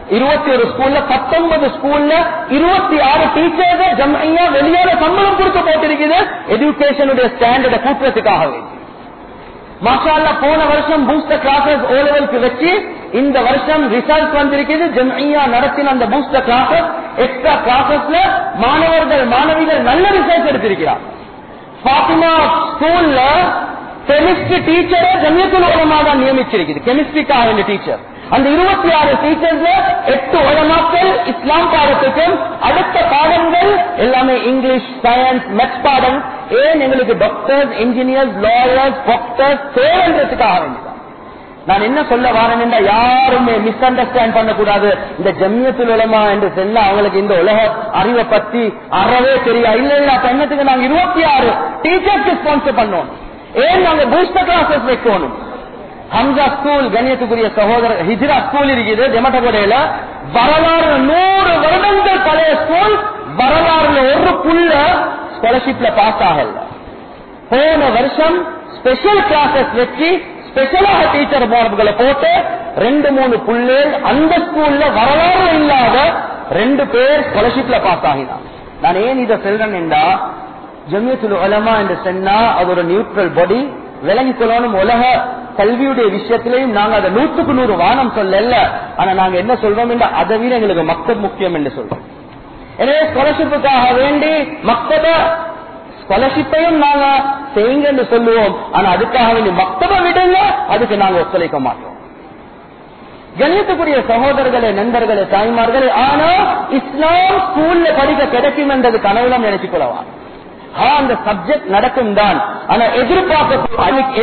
இருபத்தி ஒரு ஸ்கூல்ல பத்தொன்பது ஸ்கூல்ல இருபத்தி ஆறு டீச்சர்ஸ் ஜம்ஐயா வெளியான சம்பளம் கொடுத்து போட்டிருக்குது எஜுகேஷனுடைய ஸ்டாண்டர்டை கூட்டுறதுக்காக வேண்டி மாஷால்லா போன வருஷம் பூஸ்டர் கிளாஸஸ் ஓ லெவலுக்கு வச்சு இந்த வருஷம் ரிசல்ட் வந்திருக்குது ஜம்ஐயா நடத்தின அந்த பூஸ்டர் கிளாஸஸ் எக்ஸ்ட்ரா கிளாஸஸ்ல மாணவர்கள் மாணவிகள் நல்ல ரிசல்ட் எடுத்திருக்கிறார் பாத்திமா ஸ்கூல்ல கெமிஸ்ட்ரி டீச்சரை ஜமியத்துல் உலமா தான் நியமிச்சிருக்குது கெமிஸ்ட்ரிக்காக இந்த டீச்சர் அந்த இருபத்தி ஆறு டீச்சர்ஸ்ல எட்டு உலமாக்கள் இஸ்லாம் பாடத்துக்கும் அடுத்த பாடங்கள் எல்லாமே இங்கிலீஷ் சயின்ஸ் மெத்ஸ் பாடம் ஏன் எங்களுக்கு டாக்டர்ஸ் இன்ஜினியர்ஸ் லாயர்ஸ் டாக்டர்ஸ் தேவைன்றதுக்காக வேண்டியதான் நான் என்ன சொல்ல வரேன் யாருமே மிஸ் அண்டர்ஸ்டாண்ட் பண்ணக்கூடாது இந்த ஜம்மியத்தில் உலமா என்று சொன்னா அவங்களுக்கு இந்த உலக அறிவை பத்தி அறவே தெரியா இல்ல இல்ல அப்ப என்னத்துக்கு நாங்க இருபத்தி ஆறு டீச்சர்ஸ்க்கு ஸ்பான்சர் பண்ணோம் ஏன் நாங்க பூஸ்டர் கிளாஸஸ் வைக்கணும் ஹம்சா ஸ்கூல் கணியத்துக்குரிய சகோதரர் ஹிஜ்ரா ஸ்கூல் இருக்குது ஜெமட்டகோடையில வரலாறு நூறு வருடங்கள் பழைய ஸ்கூல் வரலாறுல ஒரு புள்ள ஸ்காலர்ஷிப்ல பாஸ் ஆகல போன வருஷம் ஸ்பெஷல் கிளாஸஸ் வச்சு ஸ்பெஷலாக டீச்சர் போர்டுகளை போட்டு ரெண்டு மூணு புள்ளேர் அந்த ஸ்கூல்ல வரலாறு இல்லாத ரெண்டு பேர் ஸ்காலர்ஷிப்ல பாஸ் ஆகினான் நான் ஏன் இதை சொல்றேன் என்றா ஜமியத்துல் உலமா என்று சொன்னா அது ஒரு நியூட்ரல் பாடி விளங்கிக் கொள்ளணும் உலக கல்வியுடைய விஷயத்திலையும் நாங்க அதை நூற்றுக்கு நூறு வானம் சொல்லல ஆனா நாங்க என்ன சொல்றோம் என்று அதை விட எங்களுக்கு மக்கள் முக்கியம் என்று சொல்றோம் எனவே ஸ்காலர்ஷிப்புக்காக வேண்டி மக்தப ஸ்காலர்ஷிப்பையும் நாங்க செய்யுங்க என்று சொல்லுவோம் ஆனா அதுக்காக வேண்டி மக்தப விடுங்க அதுக்கு நாங்க ஒத்துழைக்க மாட்டோம் கண்ணியத்துக்குரிய சகோதரர்களே நண்பர்களே தாய்மார்களே ஆனா இஸ்லாம் ஸ்கூல்ல படிக்க கிடைக்கும் என்றது கனவுல நினைச்சு கொள்ளவா அந்த சப்ஜெக்ட் நடக்கும் தான் ஆனா எதிர்பார்க்க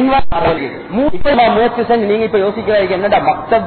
முயற்சி செஞ்சு நீங்க இப்ப யோசிக்கிறீங்க என்னடா மக்தப்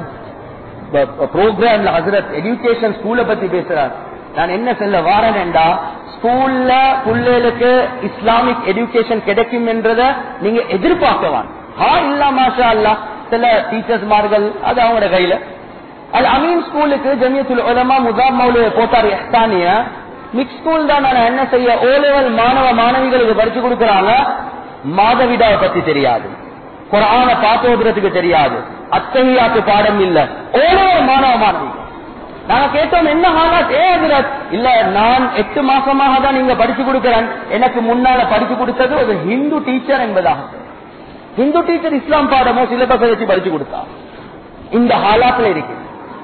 ப்ரோக்ராம்ல ஹசரத் எஜுகேஷன் ஸ்கூல பத்தி பேசுறார் நான் என்ன சொல்ல வாரேன்டா ஸ்கூல்ல பிள்ளைகளுக்கு இஸ்லாமிக் எஜுகேஷன் கிடைக்கும் என்றத நீங்க எதிர்பார்க்கவான் ஹா இல்ல மாஷா அல்லா சில டீச்சர்ஸ் மார்கள் அது அவங்களோட கையில அது அமீன் ஸ்கூலுக்கு ஜமியத்துல் உலமா முதாப் மௌலிய போட்டார் எஹ்தானிய மிக்ஸ் ஸ்கூல் தான் நான் என்ன செய்ய ஓ லெவல் மாணவ மாணவிகளுக்கு படிச்சு கொடுக்கறாங்க மாதவிடாவை பத்தி தெரியாது குரான பார்த்து ஓதுறதுக்கு தெரியாது அத்தகையாத்து பாடம் இல்ல ஓ லெவல் மாணவ மாணவி நாங்க கேட்டோம் என்ன ஹாலாத் ஏ ஹஜரத் இல்ல நான் எட்டு மாசமாக தான் நீங்க படிச்சு கொடுக்கிறேன் எனக்கு முன்னால படிச்சு கொடுத்தது ஒரு ஹிந்து டீச்சர் என்பதாக ஹிந்து டீச்சர் இஸ்லாம் பாடமோ சிலபஸ் வச்சு படிச்சு கொடுத்தா இந்த ஹாலாத்துல இருக்கு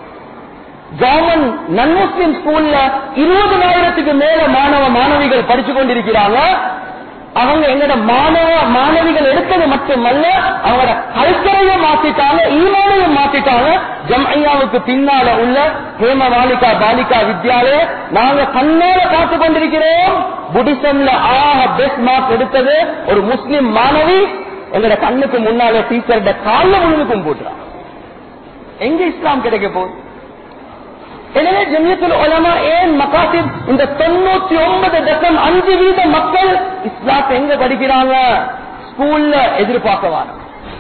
கவர்மெண்ட் நன் முஸ்லிம் ஸ்கூல்ல இருபதனாயிரத்துக்கு மேல மாணவ மாணவிகள் படிச்சு கொண்டிருக்கிறாங்க அவங்க எங்கட மாணவ மாணவிகள் எடுத்தது மட்டுமல்ல அவங்களோட கல்ச்சரையும் மாத்திட்டாங்க ஈமானையும் மாத்திட்டாங்க ஜம்ஐயாவுக்கு பின்னால உள்ள ஹேம பாலிகா பாலிகா வித்யாலய நாங்க கண்ணால பார்த்து கொண்டிருக்கிறோம் புடிசம்ல ஆக பெஸ்ட் மார்க் எடுத்தது ஒரு முஸ்லிம் மாணவி எங்கட கண்ணுக்கு முன்னால டீச்சர்ட கால முழுக்கும் போட்டுறான் எங்க இஸ்லாம் கிடைக்க போகுது எனவே ஜமியத்துல் உலமா ஏன் மகாசிப் இந்த தொண்ணூத்தி ஒன்பது தசம் அஞ்சு வீத மக்கள் இஸ்லாத்தை எங்க படிக்கிறாங்க ஸ்கூல்ல எதிர்பார்க்கவான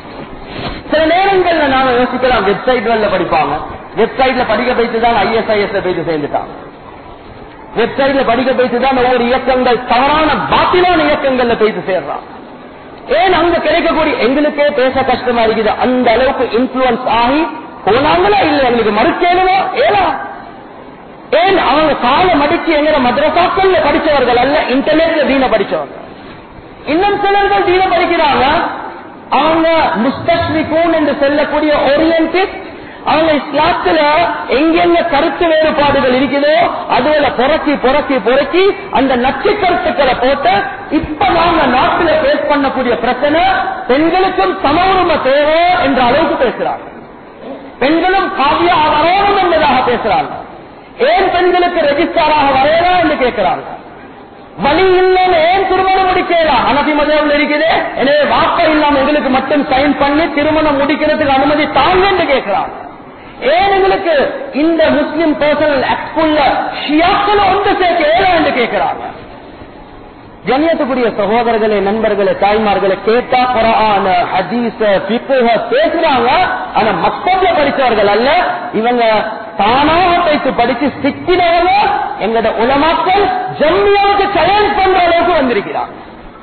சில நேரங்கள்ல நாம யோசிக்கலாம் வெப்சைட்ல படிப்பாங்க வெப்சைட்ல படிக்க போயிட்டு தான் ஐஎஸ்ஐஎஸ் போயிட்டு சேர்ந்துட்டாங்க வெப்சைட்ல படிக்க போயிட்டு தான் ஒவ்வொரு இயக்கங்கள் தவறான பாத்திலான இயக்கங்கள்ல போயிட்டு சேர்றான் ஏன் அங்க கிடைக்கக்கூடிய எங்களுக்கே பேச கஷ்டமா இருக்குது அந்த அளவுக்கு இன்ஃபுளுன்ஸ் ஆகி போனாங்களா இல்ல எங்களுக்கு மறுக்கேனுமா ஏலா ஏன் அவங்க கால மடிச்சு எங்கிற மദ്രസാக்கள்ல படிச்சவர்கள் அல்ல இன்டர்நெட்ல தீன படிச்சவங்க இன்னும் சிலர்கள் தீன படிக்கிறாங்க அவங்க முஸ்தஸ்மிகூன் என்று சொல்லக்கூடிய ஓரியன்டிஸ்ட் அவங்க இஸ்லாத்துல எங்கெங்க கருத்து வேறுபாடுகள் இருக்குதோ அதுல புறக்கி புறக்கி புறக்கி அந்த நச்சு கருத்துக்களை போட்டு இப்ப நாங்க நாட்டுல பேஸ் பண்ணக்கூடிய பிரச்சனை பெண்களுக்கும் சம உரிமை தேவை என்ற அளவுக்கு பேசுறாங்க பெண்களும் காவியா வரணும் என்பதாக பேசுறாங்க ஏன் பெண்களுக்கு ரெஜிஸ்டாராக வரையலாம் என்று கேட்கிறாங்க வழி இல்லாம ஏன் திருமணம் முடிக்கலாம் அனபி மதவில் இருக்குது எனவே வாப்பா இல்லாம எங்களுக்கு மட்டும் சைன் பண்ணி திருமணம் முடிக்கிறதுக்கு அனுமதி தாங்க என்று கேட்கிறாங்க ஏன் எங்களுக்கு இந்த முஸ்லிம் பர்சனல் ஆக்ட்குள்ள ஷியாக்களை ஒன்று சேர்க்க ஏழா என்று கேட்கிறாங்க ஜனியத்துக்குரிய சகோதரர்களே நண்பர்களே தாய்மார்களே கேட்டா குரான ஹதீஸ பிப்புக பேசுறாங்க ஆனா மக்தப்ல படிச்சவர்கள் அல்ல இவங்க தானாக வைத்து படிச்சு சிக்கினவங்க எங்கட உலமாக்கள் ஜம்மியாவுக்கு சேலஞ்ச் பண்ற அளவுக்கு வந்திருக்கிறாங்க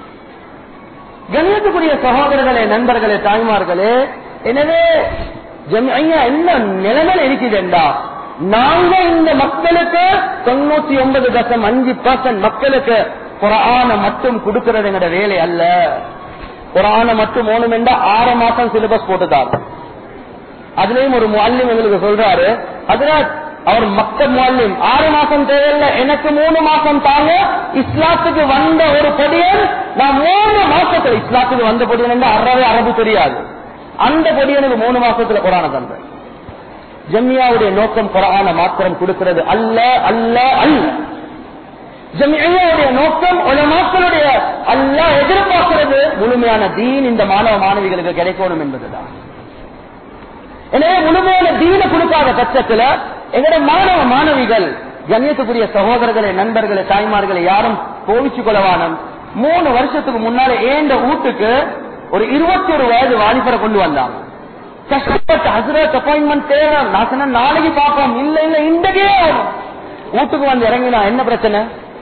கண்ணியத்துக்குரிய சகோதரர்களே நண்பர்களே தாய்மார்களே எனவே ஜம்மியா என்ன நிலைமையில இருக்குதுண்டா நாங்க இந்த மக்களுக்கு தொண்ணூத்தி ஒன்பது தசம் அஞ்சு பர்சன்ட் மக்களுக்கு குரான மட்டும் கொடுக்கிறது எங்கட வேலை அல்ல குரான மட்டும் ஓணும் என்றா ஆறு மாசம் சிலபஸ் போட்டுதான் அதுலயும் ஒரு முல்லிம் எங்களுக்கு சொல்றாரு அதுல அவர் மக்க முல்லிம் ஆறு மாசம் தேவையில்லை எனக்கு மூணு மாசம் தாங்க இஸ்லாத்துக்கு வந்த ஒரு பொடியன் நான் மூணு மாசத்துல இஸ்லாத்துக்கு வந்த பொடியன் என்று அறவே அரபு தெரியாது அந்த பொடியனுக்கு மூணு மாசத்துல குரான தந்தேன் ஜம்மியாவுடைய நோக்கம் குரான மாத்திரம் கொடுக்கிறது அல்ல அல்ல அல்ல ஜம்மியாவுடைய நோக்கம் உலமாக்களுடைய அல்ல எதிர்பார்க்கிறது முழுமையான தீன் இந்த மாணவ மாணவிகளுக்கு கிடைக்கணும் என்பதுதான் எனவே முழுமையான தீன கொடுக்காத பட்சத்துல எங்களுடைய மாணவ மாணவிகள் கண்ணியத்துக்குரிய சகோதரர்களை நண்பர்களை தாய்மார்களை யாரும் கோவிச்சு கொள்ளவானம் மூணு வருஷத்துக்கு முன்னால ஏண்ட வீட்டுக்கு ஒரு இருபத்தி ஒரு வயது வாலிபரை கொண்டு வந்தாங்க கஷ்டப்பட்டு ஹசரத் அப்பாயின்மெண்ட் தேவை நான் சொன்ன நாளைக்கு பார்ப்போம் இல்ல இல்ல இன்றைக்கே ஆகும். வீட்டுக்கு வந்து இறங்கினா என்ன பிரச்சனை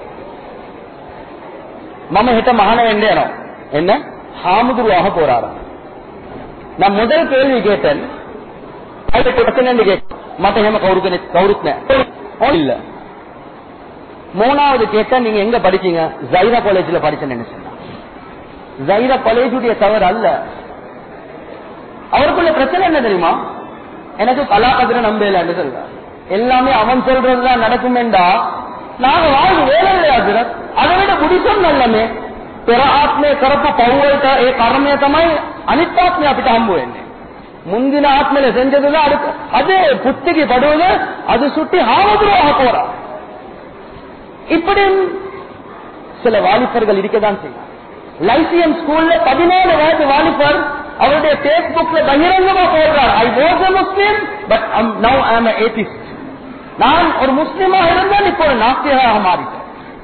மம ஹிட்ட மகான வேண்டேனோ என்ன ஹாமுதுருவாக போறாராம் நான் முதல் கேள்வி கேட்டேன் அதுக்கு பிரச்சனை கேட்டேன் மத்த ஹேம கவுருக்கு கவுருக்குனேன் இல்ல மூணாவது கேட்டா நீங்க எங்க படிச்சீங்க ஜைரா காலேஜ்ல படிச்சேன்னு சொன்னா ஜைரா காலேஜுடைய தவறு அல்ல அவருக்குள்ள பிரச்சனை என்ன தெரியுமா எனக்கு கலாபதிர நம்பல சொல்ற எல்லாமே அவன் சொல்றதுதான் நடக்குமேண்டா நாங்க வாழ்ந்து வேலை இல்லையா அதை விட புடிசம் நல்லமே පෙර ආත්මය කරපු පව්වලට ඒ කර්මය තමයි අනිත් ආත්මය අපිට හම්බ වෙන්නේ. ಮುಂದಿನ ಆತ್ಮೇಲೆ செஞ்சதுல அடுத்து அதே புத்திக்கு படுவது அது சுட்டி ஹாவதுராக போறா இப்படி சில வாலிபர்கள் இருக்கதான் செய்யும் லைசியம் ஸ்கூல்ல பதினேழு வயது வாலிபர் அவருடைய பேஸ்புக்ல பகிரங்கமா போடுறார் I was a Muslim but now I am atheist நான் ஒரு முஸ்லிமாக இருந்தால் இப்போ ஒரு நாஸ்திகராக மாறிட்டேன்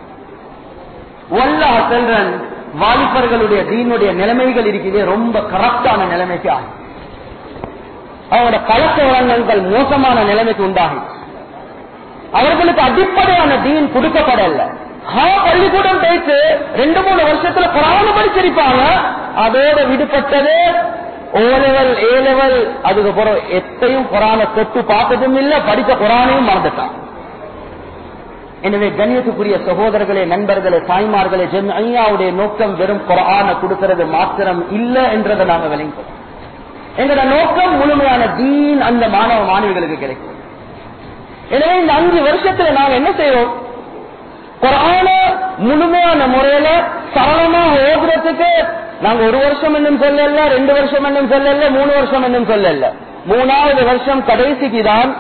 வல்லா செல்றன் வாலிபர்களுடைய தீனுடைய நிலைமைகள் இருக்குது ரொம்ப கரப்டான நிலைமைக்கு ஆகும் அவங்களோட பழக்க வழக்கங்கள் மோசமான நிலைமைக்கு உண்டாகும் அவர்களுக்கு அடிப்படையான தீன் கொடுக்கப்படல ஹா பள்ளிக்கூடம் பேச்சு ரெண்டு மூணு வருஷத்துல குரான படிச்சிருப்பாங்க அதோட விடுபட்டது ஓ லெவல் ஏ லெவல் அதுக்கப்புறம் எத்தையும் குரான தொட்டு பார்த்ததும் இல்ல படித்த குரானையும் மறந்துட்டான் எனவே கண்ணியத்துக்குரிய சகோதரர்களே நண்பர்களே தாய்மார்களே ஜென் ஐயாவுடைய நோக்கம் வெறும் குரான கொடுக்கிறது மாத்திரம் இல்ல என்றதை நாங்க விளங்கிக்கிறோம் எங்களோட நோக்கம் முழுமையான தீன் அந்த மாணவ மாணவிகளுக்கு கிடைக்கும் எனவே இந்த அஞ்சு வருஷத்துல நாங்க என்ன செய்வோம் குரான முழுமையான முறையில சரளமாக ஓதுறதுக்கு நாங்க ஒரு வருஷம் என்னும் சொல்லல ரெண்டு வருஷம் என்னும் சொல்லல மூணு வருஷம் என்னும் சொல்லல மூணாவது வருஷம் கடைசிக்கு தான்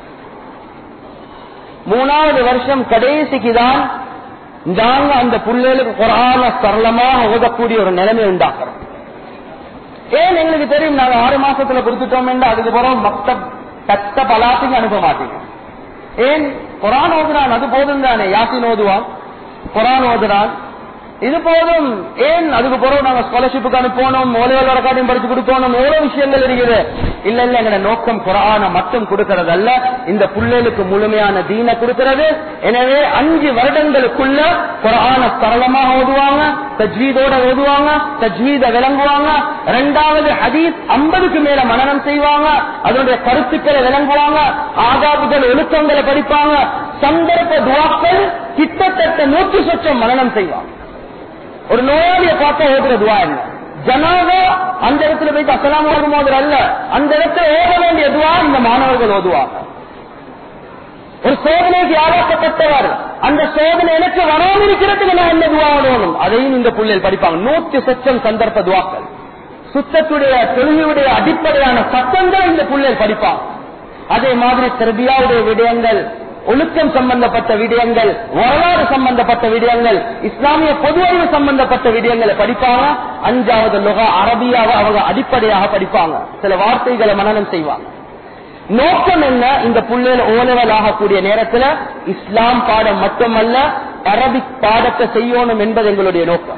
மூணாவது வருஷம் கடைசிக்கு தான் நாங்க அந்த புள்ளைகளுக்கு குரான சரளமாக ஓதக்கூடிய ஒரு நிலைமை உண்டாக்குறோம் ஏன் எங்களுக்கு தெரியும் நாங்க ஆறு மாசத்துல கொடுத்துட்டோம் என்று அதுக்கு பிறகு மத்த தத்த பலாத்துக்கு அனுப்ப மாட்டீங்க ஏன் குரான் ஓதுறான் அது போதும் தானே யாசின் ஓதுவான் குரான் ஓதுறான் இது போதும் ஏன் அதுக்கு பிறகு நாங்க ஸ்காலர்ஷிப்புக்கு அனுப்பணும் ஓலைவல் வரக்காட்டையும் படிச்சு கொடுக்கணும் எவ்வளவு விஷயங்கள் இருக்குது இல்ல இல்ல எங்க நோக்கம் குரான மட்டும் கொடுக்கறது அல்ல இந்த புள்ளைகளுக்கு முழுமையான தீன கொடுக்கிறது எனவே அஞ்சு வருடங்களுக்குள்ள குரான சரளமாக ஓதுவாங்க தஜ்வீதோட ஓதுவாங்க தஜ்வீத விளங்குவாங்க இரண்டாவது ஹதீஸ் ஐம்பதுக்கு மேல மனநம் செய்வாங்க அதனுடைய கருத்துக்களை விளங்குவாங்க ஆகாபுகள் ஒழுக்கங்களை படிப்பாங்க சந்தர்ப்ப துவாக்கள் கிட்டத்தட்ட நூற்றி சொச்சம் மனநம் செய்வாங்க ஒரு நோயாளியை பார்த்தா ஓதுற துவா என்ன ஜனாதா அந்த இடத்துல போயிட்டு அசலாம் ஓடும் போது அல்ல அந்த இடத்துல ஓத வேண்டிய துவா இந்த மாணவர்கள் ஓதுவாங்க ஒரு சோதனைக்கு ஆளாக்கப்பட்டவர் அந்த சோதனை எனக்கு வராமல் இருக்கிறதுக்கு நான் என்ன துவா ஓடணும் அதையும் இந்த புள்ளையில் படிப்பாங்க நூற்றி சொச்சம் சந்தர்ப்ப துவாக்கள் சுத்தத்துடைய தொழுகையுடைய அடிப்படையான சத்தங்கள் இந்த புள்ளையில் படிப்பாங்க அதே மாதிரி செர்பியாவுடைய விடயங்கள் ஒழுக்கம் சம்பந்தப்பட்ட விடயங்கள் வரலாறு சம்பந்தப்பட்ட விடயங்கள் இஸ்லாமிய பொது அறிவு சம்பந்தப்பட்ட விடயங்களை படிப்பாங்க அஞ்சாவது லொகா அரபியாவை அவங்க அடிப்படையாக படிப்பாங்க சில வார்த்தைகளை மனநம் செய்வாங்க நோக்கம் என்ன இந்த புள்ளையில ஓலவல் ஆகக்கூடிய நேரத்தில் இஸ்லாம் பாடம் மட்டுமல்ல அரபிக் பாடத்தை செய்யணும் என்பது எங்களுடைய நோக்கம்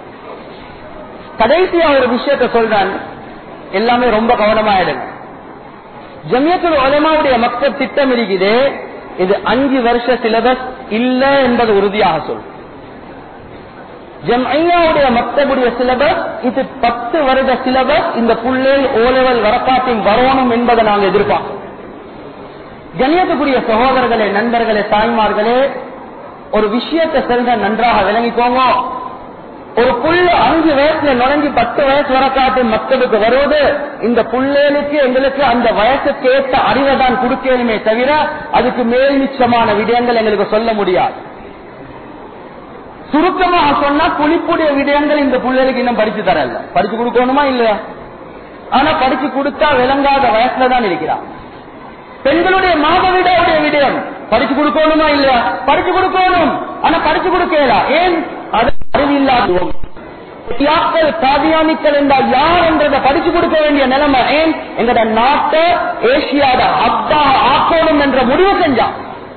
கடைசியா ஒரு விஷயத்த சொல்றேன் எல்லாமே ரொம்ப கவனமாயிடுங்க ஜமியத்துல் உலமாவுடைய மக்கள் திட்டம் இருக்குது இது அஞ்சு வருஷ சிலபஸ் இல்ல என்பது உறுதியாக சொல் ஜம்ஐயாவுடைய மக்தபுடைய சிலபஸ் இது பத்து வருட சிலபஸ் இந்த புள்ளை ஓலெவல் வரக்காட்டின் வரணும் என்பதை நாங்கள் எதிர்பார்க்கிறோம் கணியத்துக்குரிய சகோதரர்களே நண்பர்களே தாய்மார்களே ஒரு விஷயத்தை செல்ற நன்றாக விளங்கிக்கோங்க ஒரு புல்லு அஞ்சு வயசுல நுழைஞ்சு பத்து வயசு வரக்காட்டு மக்களுக்கு வருவது இந்த புள்ளேலுக்கு எங்களுக்கு அந்த வயசுக்கு ஏற்ற அறிவை தான் கொடுக்கணுமே தவிர அதுக்கு மேல் மிச்சமான விடயங்கள் எங்களுக்கு சொல்ல முடியாது சுருக்கமாக சொன்னா புளிப்புடைய விடயங்கள் இந்த புள்ளைகளுக்கு இன்னும் படிச்சு தரல படிச்சு கொடுக்கணுமா இல்லையா ஆனா படிச்சு கொடுத்தா விளங்காத வயசுல தான் இருக்கிறான் பெண்களுடைய மாதவிடாவுடைய விடயம் படிச்சு கொடுக்கணுமா இல்லையா படிச்சு கொடுக்கணும் ஆனா படிச்சு கொடுக்கலாம் ஏன் அது அறிவில்லாதோம் யாக்கள் காதியானிக்கள் என்றால் யார் என்றதை படிச்சு கொடுக்க வேண்டிய நிலைமை ஏன் எங்கட நாட்டை ஏசியாட அப்பா ஆக்கணும் என்ற முடிவு செஞ்சான்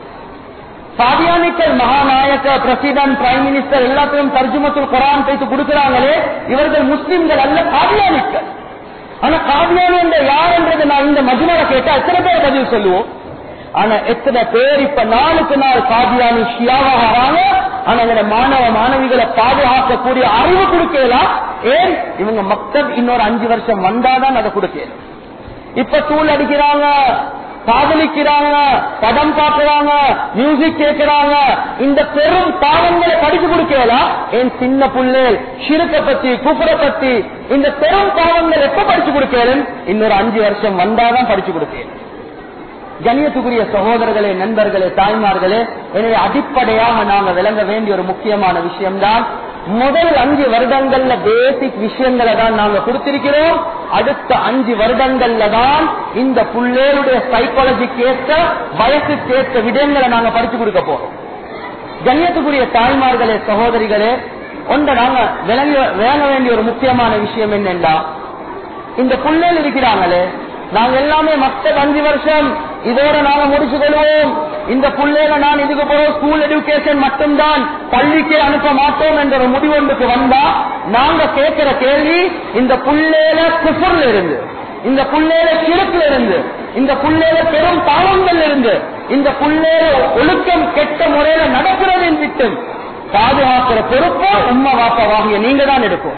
சாதியானிக்கள் மகாநாயக்க பிரசிடன்ட் பிரைம் மினிஸ்டர் எல்லாத்தையும் தர்ஜுமத்துல் குரான் பேசி கொடுக்கிறாங்களே இவர்கள் முஸ்லிம்கள் அல்ல காதியானிக்கள் ஆனா காதியானி என்ற யார் என்றது நான் இந்த மஜ்மலை கேட்டா எத்தனை பேர் பதில் சொல்லுவோம் ஆனா எத்தனை பேர் இப்ப நாளுக்கு நாள் காதியானி ஷியாவாக வராங்க ஆனா எங்க மாணவ மாணவிகளை பாதுகாக்கக்கூடிய அறிவு கொடுக்கலாம் ஏன் இவங்க மக்கள் இன்னொரு அஞ்சு வருஷம் வந்தாதான் அதை கொடுக்கலாம் இப்ப தூள் அடிக்கிறாங்க காதலிக்கிறாங்க படம் பார்க்கிறாங்க மியூசிக் கேட்கிறாங்க இந்த பெரும் பாவங்களை படிச்சு கொடுக்கலாம் என் சின்ன புள்ளே சிறுக்க பத்தி குப்புற பத்தி இந்த பெரும் பாவங்கள் எப்ப படிச்சு கொடுக்கலும் இன்னொரு அஞ்சு வருஷம் வந்தாதான் படிச்சு கொடுக்கலும் கணியத்துக்குரிய சகோதரர்களே நண்பர்களே தாய்மார்களே எனவே அடிப்படையாக நாங்க விளங்க வேண்டிய ஒரு முக்கியமான விஷயம்தான் முதல் அஞ்சு வருடங்கள்ல பேசிக் விஷயங்களை தான் நாங்க கொடுத்திருக்கிறோம் அடுத்த அஞ்சு வருடங்கள்ல தான் இந்த புள்ளேருடைய சைக்காலஜிக்கு ஏற்ற வயசுக்கு ஏற்ற விடயங்களை நாங்க படிச்சு கொடுக்க போறோம் கண்ணியத்துக்குரிய தாய்மார்களே சகோதரிகளே ஒன்றை நாங்க விளங்க விளங்க வேண்டிய ஒரு முக்கியமான விஷயம் என்னென்றா இந்த புள்ளேல் இருக்கிறாங்களே நாங்க எல்லாமே மற்ற அஞ்சு வருஷம் இதோட நாங்க முடிச்சு கொள்வோம் இந்த புள்ளையில நான் இதுக்கு போறோம் ஸ்கூல் எடுக்கேஷன் மட்டும்தான் பள்ளிக்கே அனுப்ப மாட்டோம் என்ற ஒரு முடிவொன்றுக்கு வந்தா நாங்க கேட்கிற கேள்வி இந்த புள்ளையில குஃபர்ல இருந்து இந்த புள்ளையில கிழக்குல இருந்து இந்த புள்ளையில பெரும் பாவங்கள் இருந்து இந்த புள்ளையில ஒழுக்கம் கெட்ட முறையில நடக்கிறதின் விட்டு பாதுகாக்கிற பொறுப்போ உம்மா வாப்பாவாகிய நீங்க தான் எடுக்கும்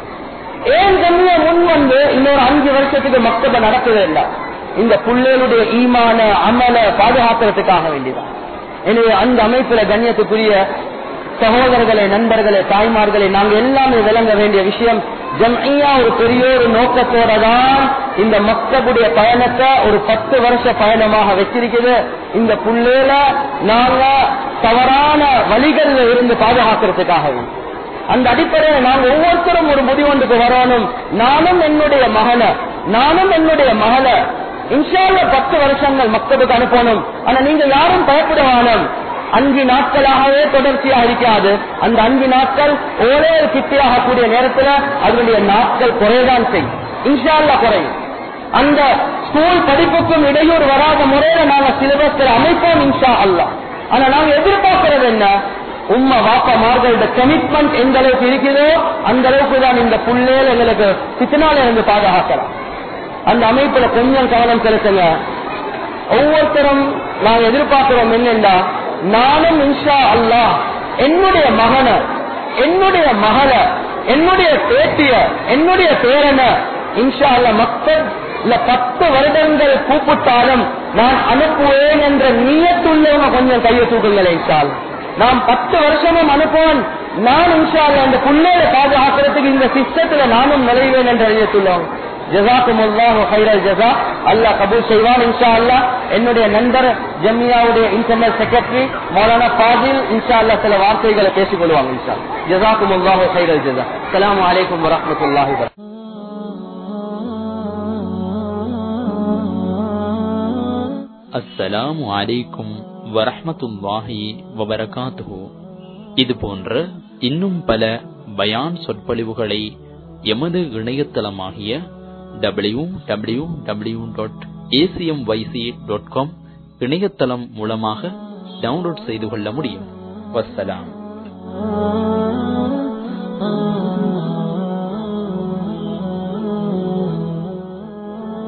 ஏன் கண்ணிய முன் வந்து இன்னொரு அஞ்சு வருஷத்துக்கு மக்தப நடக்கவே இல்லை இந்த புள்ளைகளுடைய ஈமான அமல பாதுகாக்கிறதுக்காக வேண்டிதான் எனவே அந்த அமைப்புல கண்ணியத்துக்குரிய சகோதரர்களே நண்பர்களே தாய்மார்களே நாங்க எல்லாமே விளங்க வேண்டிய விஷயம் ஜம்ஐயா ஒரு பெரிய ஒரு நோக்கத்தோட தான் இந்த மக்களுடைய பயணத்தை ஒரு பத்து வருஷ பயணமாக வச்சிருக்குது இந்த புள்ளையில நாங்க தவறான வழிகள்ல இருந்து பாதுகாக்கிறதுக்காக வேண்டி அந்த அடிப்படையில் நாங்கள் ஒவ்வொருத்தரும் ஒரு முடிவொன்றுக்கு வரணும் நானும் என்னுடைய மகனை நானும் என்னுடைய மகளை இன்ஷால்ல பத்து வருஷங்கள் மக்களுக்கு அனுப்பணும் ஆனா நீங்க யாரும் பயப்பட வேணும் அஞ்சு நாட்களாகவே தொடர்ச்சியாக இருக்காது அந்த அஞ்சு நாட்கள் ஒரே கிட்டியாகக்கூடிய நேரத்தில் அதனுடைய நாட்கள் குறைதான் செய்யும் இன்ஷால்லா குறையும் அந்த ஸ்கூல் படிப்புக்கும் இடையூறு வராத முறையில நாங்க சிலபஸ்கள் அமைப்போம் இன்ஷா அல்லா ஆனா நாங்க எதிர்பார்க்கிறது என்ன உம்மா வாப்பா மார்களோட கமிட்மெண்ட் எந்த அளவுக்கு இருக்குதோ அந்த அளவுக்கு தான் இந்த புள்ளேல எங்களுக்கு பித்தனால இருந்து பாதுகாக்கலாம் அந்த அமைப்புல கொஞ்சம் கவனம் செலுத்துங்க ஒவ்வொருத்தரும் நாங்க எதிர்பார்க்கிறோம் என்னென்றா நானும் இன்ஷா அல்லா என்னுடைய மகனை என்னுடைய மகளை என்னுடைய பேட்டிய என்னுடைய பேரனை இன்ஷா அல்ல மக்கள் இல்ல பத்து வருடங்கள் கூப்பிட்டாலும் நான் அனுப்புவேன் என்ற நீயத்துள்ளவங்க கொஞ்சம் கையை தூக்குங்களேன் இன்ஷா அல்லா. நான் பத்து வருஷமும் அனுப்புவேன் நான் இன்ஷா அல்லா அந்த புள்ளைய பாதுகாக்கிறதுக்கு இந்த சிஸ்டத்துல நானும் நுழைவேன் என்று எழுதியுள்ளோம் ஜசாக்கும் ஹைரல் ஜசா அல்லாஹ் கபூல் செய்வான் இன்ஷா அல்லா என்னுடைய நண்பர் ஜமியாவுடைய இன்டர்னல் செக்ரட்டரி மௌலானா ஃபாதில் இன்ஷா அல்லா சில வார்த்தைகளை பேசிக் கொள்வாங்க இன்ஷா ஜசாக்கும் அல்லாஹு ஹைரல் ஜசா அஸ்ஸலாமு அலைக்கும் வரஹ்மத்துல்லாஹி வபரகாத்துஹு அஸ்ஸலாமு அலைக்கும் வரஹ்மத்துல்லாஹி வபரகாத்துஹு இது போன்ற இன்னும் பல பயான் சொற்பொழிவுகளை எமது இணையதளமாகிய W W W dot A C M Y C dot com இணையதளம் மூலமாக டவுன்லோட் செய்து கொள்ள முடியும் வஸ்ஸலாம்